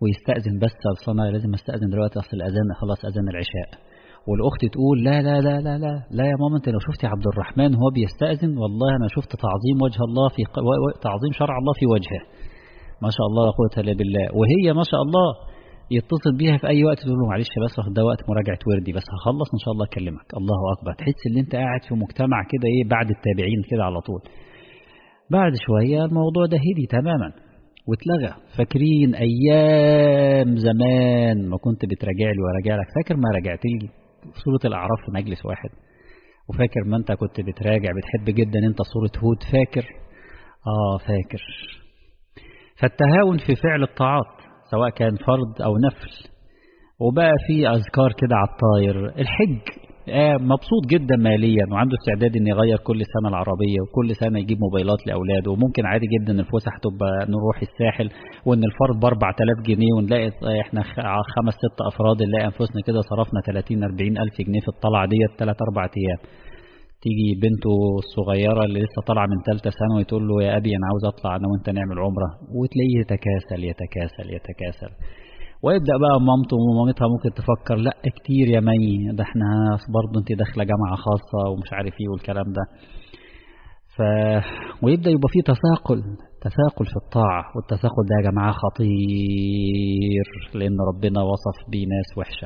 ويستأذن بس أصل أنا لازم أستأذن دلوقتي أصل الأذان خلاص أذان العشاء والأخت تقول لا لا لا لا لا لا يا ماما أنت لو شفتي عبد الرحمن هو بيستأذن والله أنا شفت تعظيم وجه الله في تعظيم شرع الله في وجهه ما شاء الله لا قوة إلا بالله وهي ما شاء الله يتصل بيها في أي وقت تقول له معلش بس ده وقت مراجعة وردي بس هخلص إن شاء الله أكلمك الله أكبر تحس إن أنت قاعد في مجتمع كده إيه بعد التابعين كده على طول بعد شوية الموضوع ده هدي تماما واتلغى فاكرين أيام زمان ما كنت بتراجع لي وراجع لك فاكر ما راجعت لي سورة الأعراف في مجلس واحد وفاكر ما أنت كنت بتراجع بتحب جدا أنت سورة هود فاكر آه فاكر فالتهاون في فعل الطاعات سواء كان فرض أو نفل وبقى في أذكار كده على الطاير الحج آه مبسوط جدا ماليا وعنده استعداد ان يغير كل سنة العربية وكل سنة يجيب موبايلات لأولاده وممكن عادي جدا الفسح تبقى نروح الساحل وان الفرد ب 4000 جنيه ونلاقي احنا خمس ست افراد نلاقي انفسنا كده صرفنا 30 40 الف جنيه في الطلعة ديت 3 4 ايام تيجي بنته الصغيرة اللي لسه طالعة من ثالثة ثانوي تقول له يا أبي أنا عاوز أطلع أنا وأنت نعمل عمرة وتلاقيه يتكاسل يتكاسل يتكاسل ويبدأ بقى مامته ومامتها ممكن تفكر لا كتير يا مي ده احنا برضه انت داخلة جامعة خاصة ومش عارف ايه والكلام ده ف... ويبدأ يبقى فيه تثاقل تثاقل في الطاعة والتثاقل ده يا جماعة خطير لأن ربنا وصف بيه ناس وحشة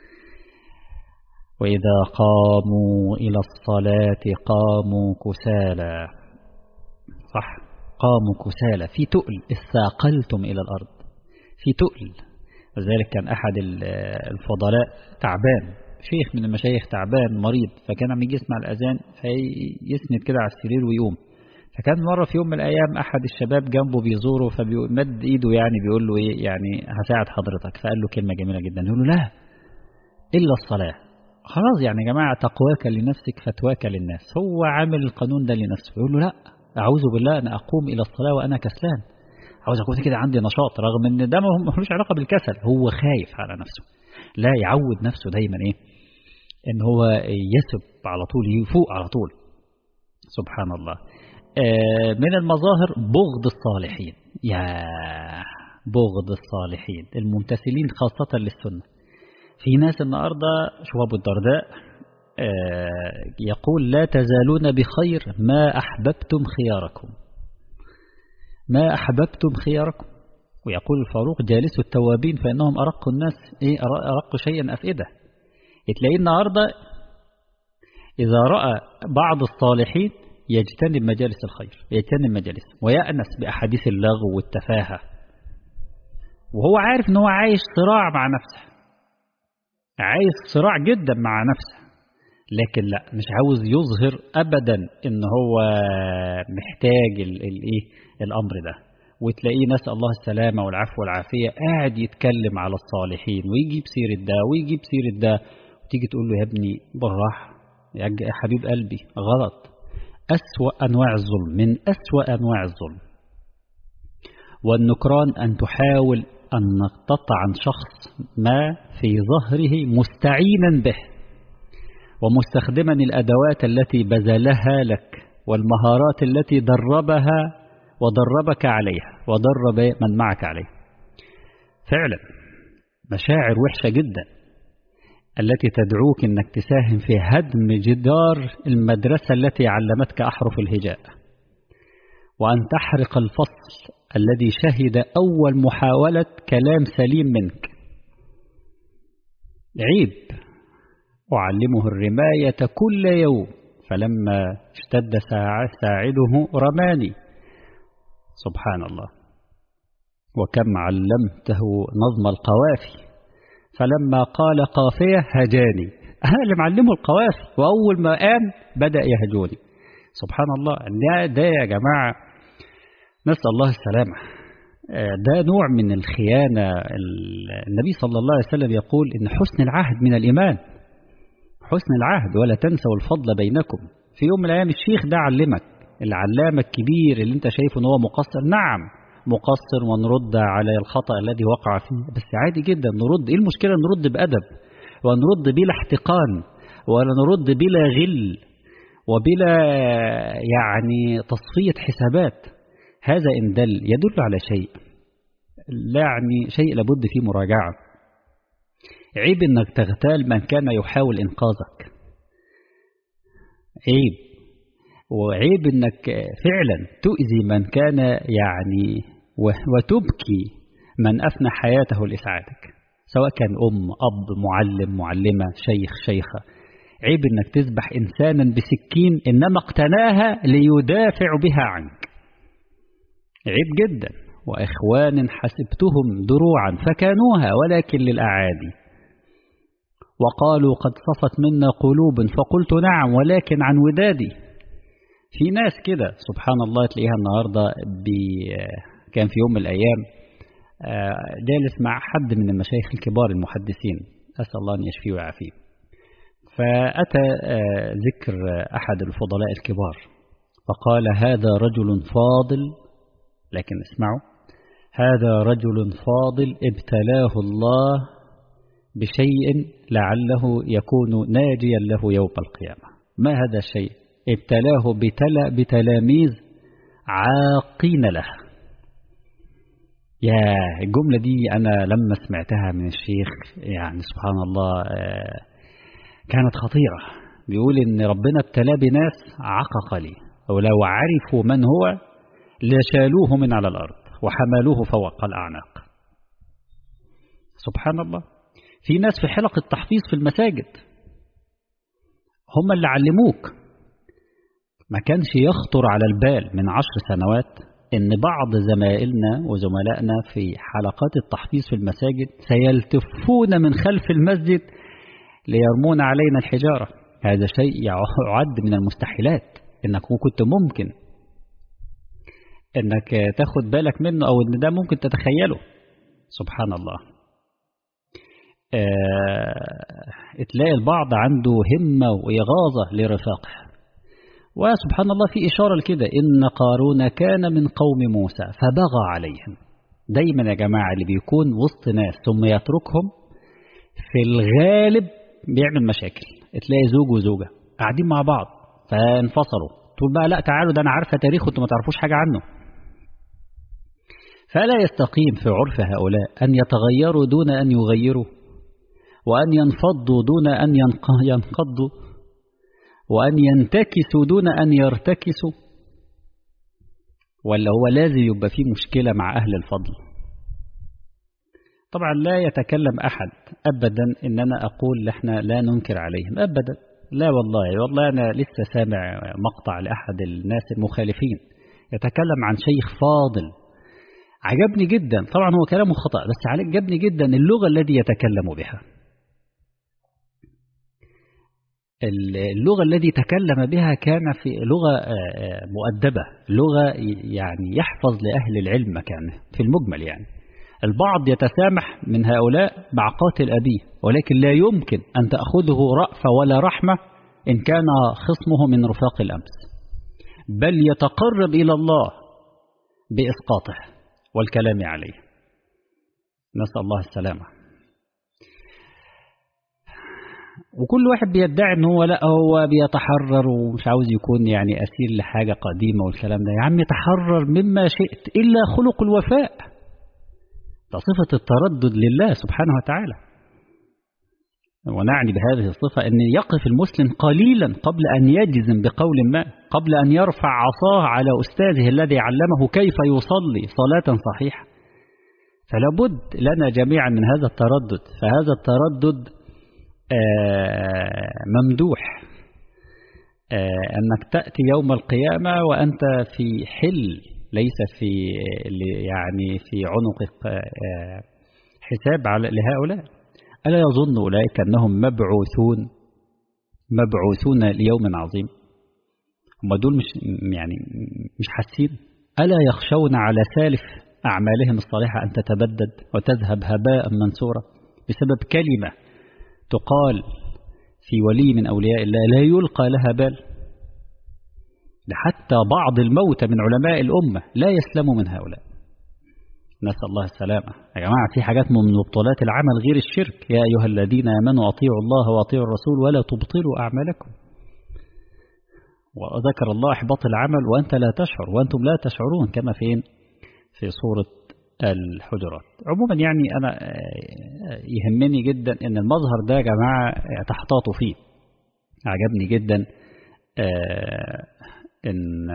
وإذا قاموا إلى الصلاة قاموا كسالى صح قاموا كسالى في تقل استاقلتم إلى الأرض في تقل وذلك كان أحد الفضلاء تعبان شيخ من المشايخ تعبان مريض فكان عم يجي يسمع الأذان فيسند كده على السرير ويقوم فكان مرة في يوم من الأيام أحد الشباب جنبه بيزوره فمد إيده يعني بيقول له إيه يعني هساعد حضرتك فقال له كلمة جميلة جدا يقول له لا إلا الصلاة خلاص يعني يا جماعة تقواك لنفسك فتواك للناس هو عامل القانون ده لنفسه يقول له لا أعوذ بالله أن أقوم إلى الصلاة وأنا كسلان عاوز أكون كده عندي نشاط رغم أن ده ملوش علاقة بالكسل هو خايف على نفسه لا يعود نفسه دايما إيه إن هو يسب على طول يفوق على طول سبحان الله من المظاهر بغض الصالحين يا بغض الصالحين الممتثلين خاصة للسنة في ناس النهاردة شو أبو الدرداء يقول لا تزالون بخير ما أحببتم خياركم ما أحببتم خياركم ويقول الفاروق جالس التوابين فإنهم أرق الناس إيه أرق شيئا أفئدة تلاقيه النهاردة إذا رأى بعض الصالحين يجتنب مجالس الخير يجتنب مجالس ويأنس بأحاديث اللغو والتفاهة وهو عارف ان هو عايش صراع مع نفسه عايز صراع جدا مع نفسه لكن لا مش عاوز يظهر ابدا ان هو محتاج الايه الامر ده وتلاقيه نسال الله السلامه والعفو والعافيه قاعد يتكلم على الصالحين ويجيب سيره ده ويجيب سيره ده وتيجي تقول له يا ابني بالراحه يا حبيب قلبي غلط أسوأ أنواع الظلم من أسوأ أنواع الظلم والنكران أن تحاول أن تقطع عن شخص ما في ظهره مستعينا به ومستخدما الأدوات التي بذلها لك والمهارات التي دربها ودربك عليها ودرب من معك عليها فعلا مشاعر وحشة جدا التي تدعوك أنك تساهم في هدم جدار المدرسة التي علمتك أحرف الهجاء وأن تحرق الفصل الذي شهد أول محاولة كلام سليم منك عيب أعلمه الرماية كل يوم فلما اشتد ساعده رماني سبحان الله وكم علمته نظم القوافي فلما قال قافية هجاني أنا اللي معلمه القوافي وأول ما قام بدأ يهجوني سبحان الله ده, ده يا جماعة نسأل الله السلامة ده نوع من الخيانة النبي صلى الله عليه وسلم يقول إن حسن العهد من الإيمان حسن العهد ولا تنسوا الفضل بينكم في يوم من الأيام الشيخ ده علمك العلامة الكبير اللي انت شايفه ان هو مقصر نعم مقصر ونرد على الخطأ الذي وقع فيه بس عادي جدا نرد ايه المشكلة نرد بأدب ونرد بلا احتقان ولا نرد بلا غل وبلا يعني تصفية حسابات هذا إن دل يدل على شيء لا يعني شيء لابد فيه مراجعة عيب انك تغتال من كان يحاول انقاذك عيب وعيب انك فعلا تؤذي من كان يعني وتبكي من افنى حياته لاسعادك سواء كان ام اب معلم معلمه شيخ شيخه عيب انك تذبح انسانا بسكين انما اقتناها ليدافع بها عنك عيب جدا واخوان حسبتهم دروعا فكانوها ولكن للاعادي وقالوا قد صفت منا قلوب فقلت نعم ولكن عن ودادي في ناس كده سبحان الله تلاقيها النهاردة كان في يوم من الأيام جالس مع حد من المشايخ الكبار المحدثين أسأل الله أن يشفيه ويعافيه فأتى ذكر أحد الفضلاء الكبار فقال هذا رجل فاضل لكن اسمعوا هذا رجل فاضل ابتلاه الله بشيء لعله يكون ناجيا له يوم القيامة ما هذا الشيء ابتلاه بتلا بتلاميذ عاقين له يا الجملة دي أنا لما سمعتها من الشيخ يعني سبحان الله كانت خطيرة بيقول إن ربنا ابتلاه بناس عقق لي ولو عرفوا من هو لشالوه من على الأرض وحملوه فوق الأعناق سبحان الله في ناس في حلق التحفيظ في المساجد هم اللي علموك ما كانش يخطر على البال من عشر سنوات ان بعض زمائلنا وزملائنا في حلقات التحفيظ في المساجد سيلتفون من خلف المسجد ليرمون علينا الحجارة هذا شيء يعد من المستحيلات انك كنت ممكن انك تاخد بالك منه او ان ده ممكن تتخيله سبحان الله اه تلاقي البعض عنده همة وإغاظة لرفاقه وسبحان الله في إشارة لكده إن قارون كان من قوم موسى فبغى عليهم دايما يا جماعة اللي بيكون وسط ناس ثم يتركهم في الغالب بيعمل مشاكل تلاقي زوج وزوجة قاعدين مع بعض فانفصلوا تقول بقى لا تعالوا ده أنا عارفة تاريخه أنتوا ما تعرفوش حاجة عنه فلا يستقيم في عرف هؤلاء أن يتغيروا دون أن يغيروا وأن ينفضوا دون أن ينقضوا وأن ينتكسوا دون أن يرتكسوا ولا هو لازم يبقى فيه مشكلة مع أهل الفضل طبعا لا يتكلم أحد أبدا إننا أقول احنا لا ننكر عليهم أبدا لا والله والله أنا لسه سامع مقطع لأحد الناس المخالفين يتكلم عن شيخ فاضل عجبني جدا طبعا هو كلامه خطأ بس عجبني جدا اللغة الذي يتكلم بها اللغة الذي تكلم بها كان في لغة مؤدبة لغة يعني يحفظ لأهل العلم مكانه في المجمل يعني البعض يتسامح من هؤلاء مع قاتل أبيه ولكن لا يمكن أن تأخذه رأفة ولا رحمة إن كان خصمه من رفاق الأمس بل يتقرب إلى الله بإسقاطه والكلام عليه نسأل الله السلامة وكل واحد بيدعي ان هو لا هو بيتحرر ومش عاوز يكون يعني اسير لحاجه قديمه والكلام ده يا عم تحرر مما شئت الا خلق الوفاء ده صفه التردد لله سبحانه وتعالى ونعني بهذه الصفة أن يقف المسلم قليلا قبل أن يجزم بقول ما قبل أن يرفع عصاه على أستاذه الذي علمه كيف يصلي صلاة صحيحة فلا بد لنا جميعا من هذا التردد فهذا التردد ممدوح أنك تأتي يوم القيامة وأنت في حل ليس في يعني في عنق حساب على لهؤلاء ألا يظن أولئك أنهم مبعوثون مبعوثون ليوم عظيم هم دول مش يعني مش حاسين ألا يخشون على سالف أعمالهم الصالحة أن تتبدد وتذهب هباء منثورا بسبب كلمة تقال في ولي من أولياء الله لا يلقى لها بال حتى بعض الموتى من علماء الأمة لا يسلموا من هؤلاء نسأل الله السلامة يا جماعة في حاجات من مبطلات العمل غير الشرك يا أيها الذين آمنوا أطيعوا الله وأطيعوا الرسول ولا تبطلوا أعمالكم وذكر الله إحباط العمل وأنت لا تشعر وأنتم لا تشعرون كما فين في سورة الحجرات عموما يعني أنا يهمني جدا أن المظهر ده يا جماعة تحتاطوا فيه عجبني جدا أن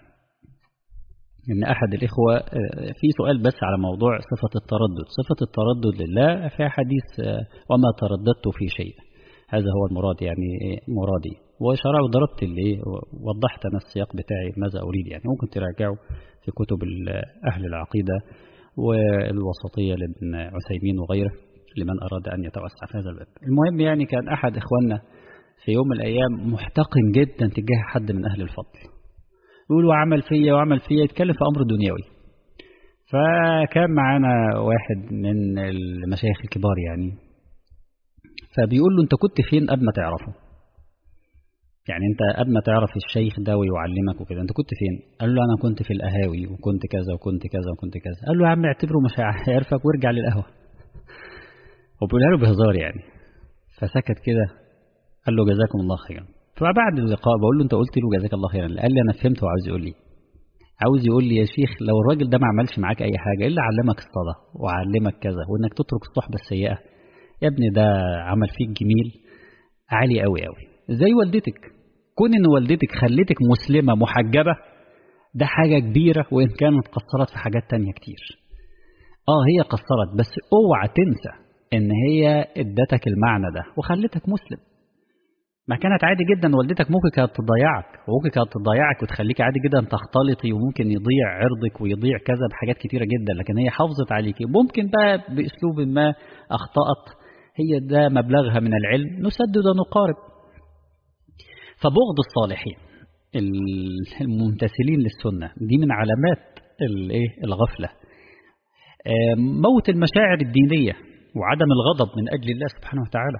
ان احد الاخوه في سؤال بس على موضوع صفه التردد صفه التردد لله في حديث وما ترددت في شيء هذا هو المراد يعني مرادي وشرع وضربت اللي وضحت انا السياق بتاعي ماذا اريد يعني ممكن تراجعوا في كتب اهل العقيده والوسطيه لابن عثيمين وغيره لمن اراد ان يتوسع في هذا الباب المهم يعني كان احد اخواننا في يوم من الايام محتقن جدا تجاه حد من اهل الفضل يقول وعمل فيا وعمل فيا يتكلم في أمر دنيوي فكان معانا واحد من المشايخ الكبار يعني فبيقول له انت كنت فين قبل ما تعرفه يعني انت قبل ما تعرف الشيخ ده ويعلمك وكده انت كنت فين قال له انا كنت في القهاوي وكنت كذا وكنت كذا وكنت كذا قال له يا عم اعتبره مش هيعرفك وارجع للقهوه وبيقولها له بهزار يعني فسكت كده قال له جزاكم الله خيرا فبعد اللقاء بقول له انت قلت له جزاك الله خيرا قال لي انا فهمت وعاوز يقول لي عاوز يقول لي يا شيخ لو الراجل ده ما عملش معاك اي حاجه الا علمك الصلاه وعلمك كذا وانك تترك الصحبه السيئه يا ابني ده عمل فيك جميل عالي قوي قوي زي والدتك كون ان والدتك خلتك مسلمه محجبه ده حاجه كبيره وان كانت قصرت في حاجات تانية كتير اه هي قصرت بس اوعى تنسى ان هي ادتك المعنى ده وخلتك مسلم ما كانت عادي جدا والدتك ممكن كانت تضيعك وممكن كانت تضيعك وتخليك عادي جدا تختلطي وممكن يضيع عرضك ويضيع كذا بحاجات كتيره جدا لكن هي حافظت عليكي ممكن بقى باسلوب ما اخطات هي ده مبلغها من العلم نسدد ونقارب فبغض الصالحين الممتثلين للسنه دي من علامات الايه الغفله موت المشاعر الدينيه وعدم الغضب من اجل الله سبحانه وتعالى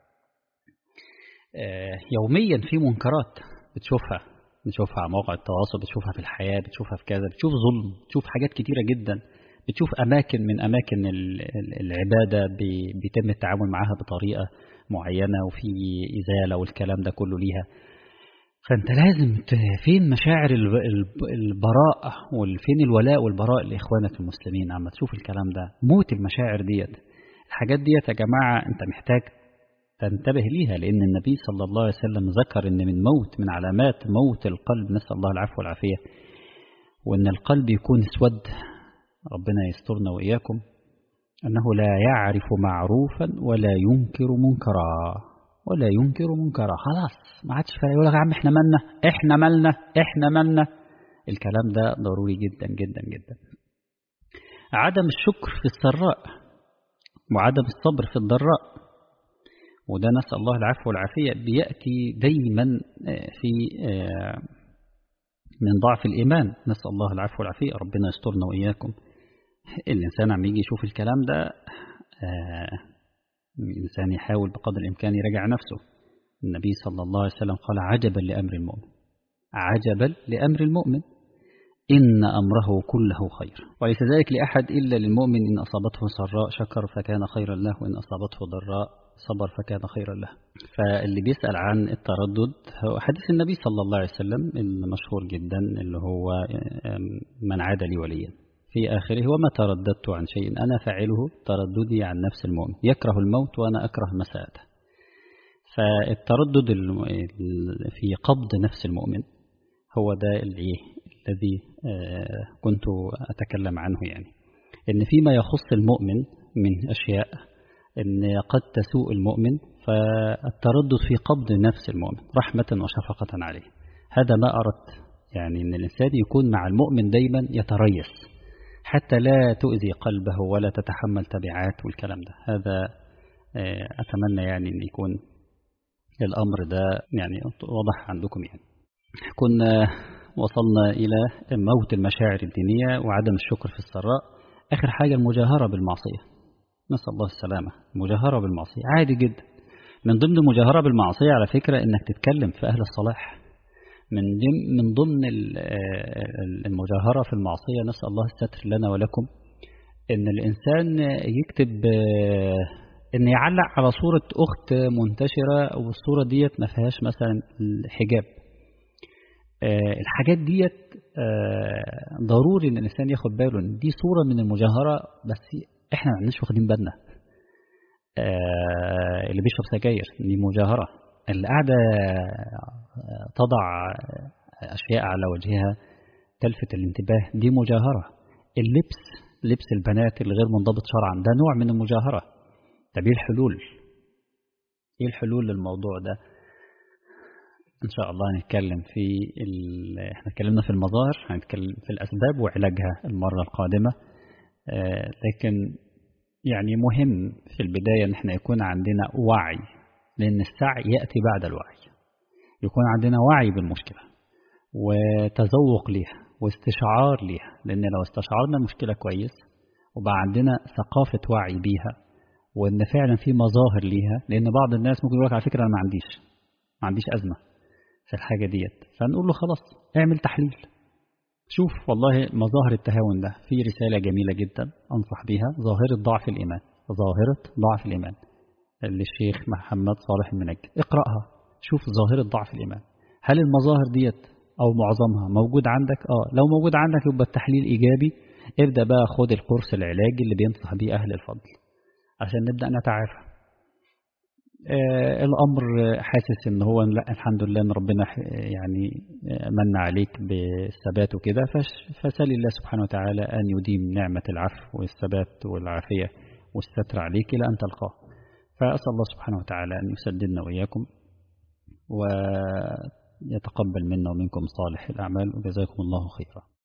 يوميا في منكرات بتشوفها بتشوفها على مواقع التواصل بتشوفها في الحياة بتشوفها في كذا بتشوف ظلم بتشوف حاجات كتيرة جدا بتشوف أماكن من أماكن العبادة بيتم التعامل معاها بطريقة معينة وفي إزالة والكلام ده كله ليها فأنت لازم فين مشاعر البراء وفين الولاء والبراء لإخوانك المسلمين عما تشوف الكلام ده موت المشاعر ديت الحاجات ديت يا جماعة أنت محتاج تنتبه ليها لأن النبي صلى الله عليه وسلم ذكر أن من موت من علامات موت القلب نسأل الله العفو والعافية وأن القلب يكون اسود ربنا يسترنا وإياكم أنه لا يعرف معروفا ولا ينكر منكرا ولا ينكر منكرا خلاص ما عادش فارق يقول لك يا عم احنا مالنا احنا مالنا احنا مالنا الكلام ده ضروري جدا جدا جدا عدم الشكر في السراء وعدم الصبر في الضراء وده نسأل الله العفو والعافية بيأتي دايما في من ضعف الإيمان نسأل الله العفو والعافية ربنا يسترنا وإياكم الإنسان عم يجي يشوف الكلام ده الإنسان يحاول بقدر الإمكان يراجع نفسه النبي صلى الله عليه وسلم قال عجبا لأمر المؤمن عجبا لأمر المؤمن إن أمره كله خير وليس ذلك لأحد إلا للمؤمن إن أصابته سراء شكر فكان خيرا له وإن أصابته ضراء صبر فكان خيرا له فاللي بيسأل عن التردد هو حديث النبي صلى الله عليه وسلم المشهور جدا اللي هو من عاد لي وليا في آخره وما ترددت عن شيء أنا فاعله ترددي عن نفس المؤمن يكره الموت وأنا أكره مساءته فالتردد في قبض نفس المؤمن هو ده الذي كنت أتكلم عنه يعني إن فيما يخص المؤمن من أشياء إن قد تسوء المؤمن فالتردد في قبض نفس المؤمن رحمة وشفقة عليه هذا ما أردت يعني إن الإنسان يكون مع المؤمن دايما يتريث حتى لا تؤذي قلبه ولا تتحمل تبعات والكلام ده هذا أتمنى يعني أن يكون الأمر ده يعني واضح عندكم يعني كنا وصلنا إلى موت المشاعر الدينية وعدم الشكر في السراء آخر حاجة المجاهرة بالمعصية نسأل الله السلامة المجاهرة بالمعصية عادي جدا من ضمن المجاهرة بالمعصية على فكرة إنك تتكلم في أهل الصلاح من من ضمن المجاهرة في المعصية نسأل الله الستر لنا ولكم إن الإنسان يكتب إن يعلق على صورة أخت منتشرة والصورة ديت ما فيهاش مثلا الحجاب الحاجات ديت ضروري ان الانسان ياخد باله ان دي صوره من المجاهره بس احنا ما عندناش واخدين بالنا اللي بيشرب سجاير دي مجاهره اللي قاعده تضع اشياء على وجهها تلفت الانتباه دي مجاهره اللبس لبس البنات الغير منضبط شرعا ده نوع من المجاهره طب ايه الحلول ايه الحلول للموضوع ده ان شاء الله هنتكلم في ال... احنا اتكلمنا في المظاهر هنتكلم في الاسباب وعلاجها المره القادمه آه لكن يعني مهم في البدايه ان احنا يكون عندنا وعي لان السعي ياتي بعد الوعي يكون عندنا وعي بالمشكله وتذوق ليها واستشعار ليها لان لو استشعرنا المشكله كويس وبقى عندنا ثقافه وعي بيها وان فعلا في مظاهر ليها لان بعض الناس ممكن يقول لك على فكره انا ما عنديش ما عنديش ازمه في الحاجه ديت فنقول له خلاص اعمل تحليل شوف والله مظاهر التهاون ده في رساله جميله جدا انصح بيها ظاهره ضعف الايمان ظاهره ضعف الايمان للشيخ محمد صالح المنجد اقراها شوف ظاهره ضعف الايمان هل المظاهر ديت او معظمها موجود عندك اه لو موجود عندك يبقى التحليل ايجابي ابدا بقى خد الكورس العلاجي اللي بينصح بيه اهل الفضل عشان نبدأ نتعافى آه الأمر حاسس إن هو لا الحمد لله إن ربنا يعني من عليك بالثبات وكده فسأل الله سبحانه وتعالى أن يديم نعمة العفو والثبات والعافية والستر عليك إلى أن تلقاه فأسأل الله سبحانه وتعالى أن يسددنا وإياكم ويتقبل منا ومنكم صالح الأعمال وجزاكم الله خيرا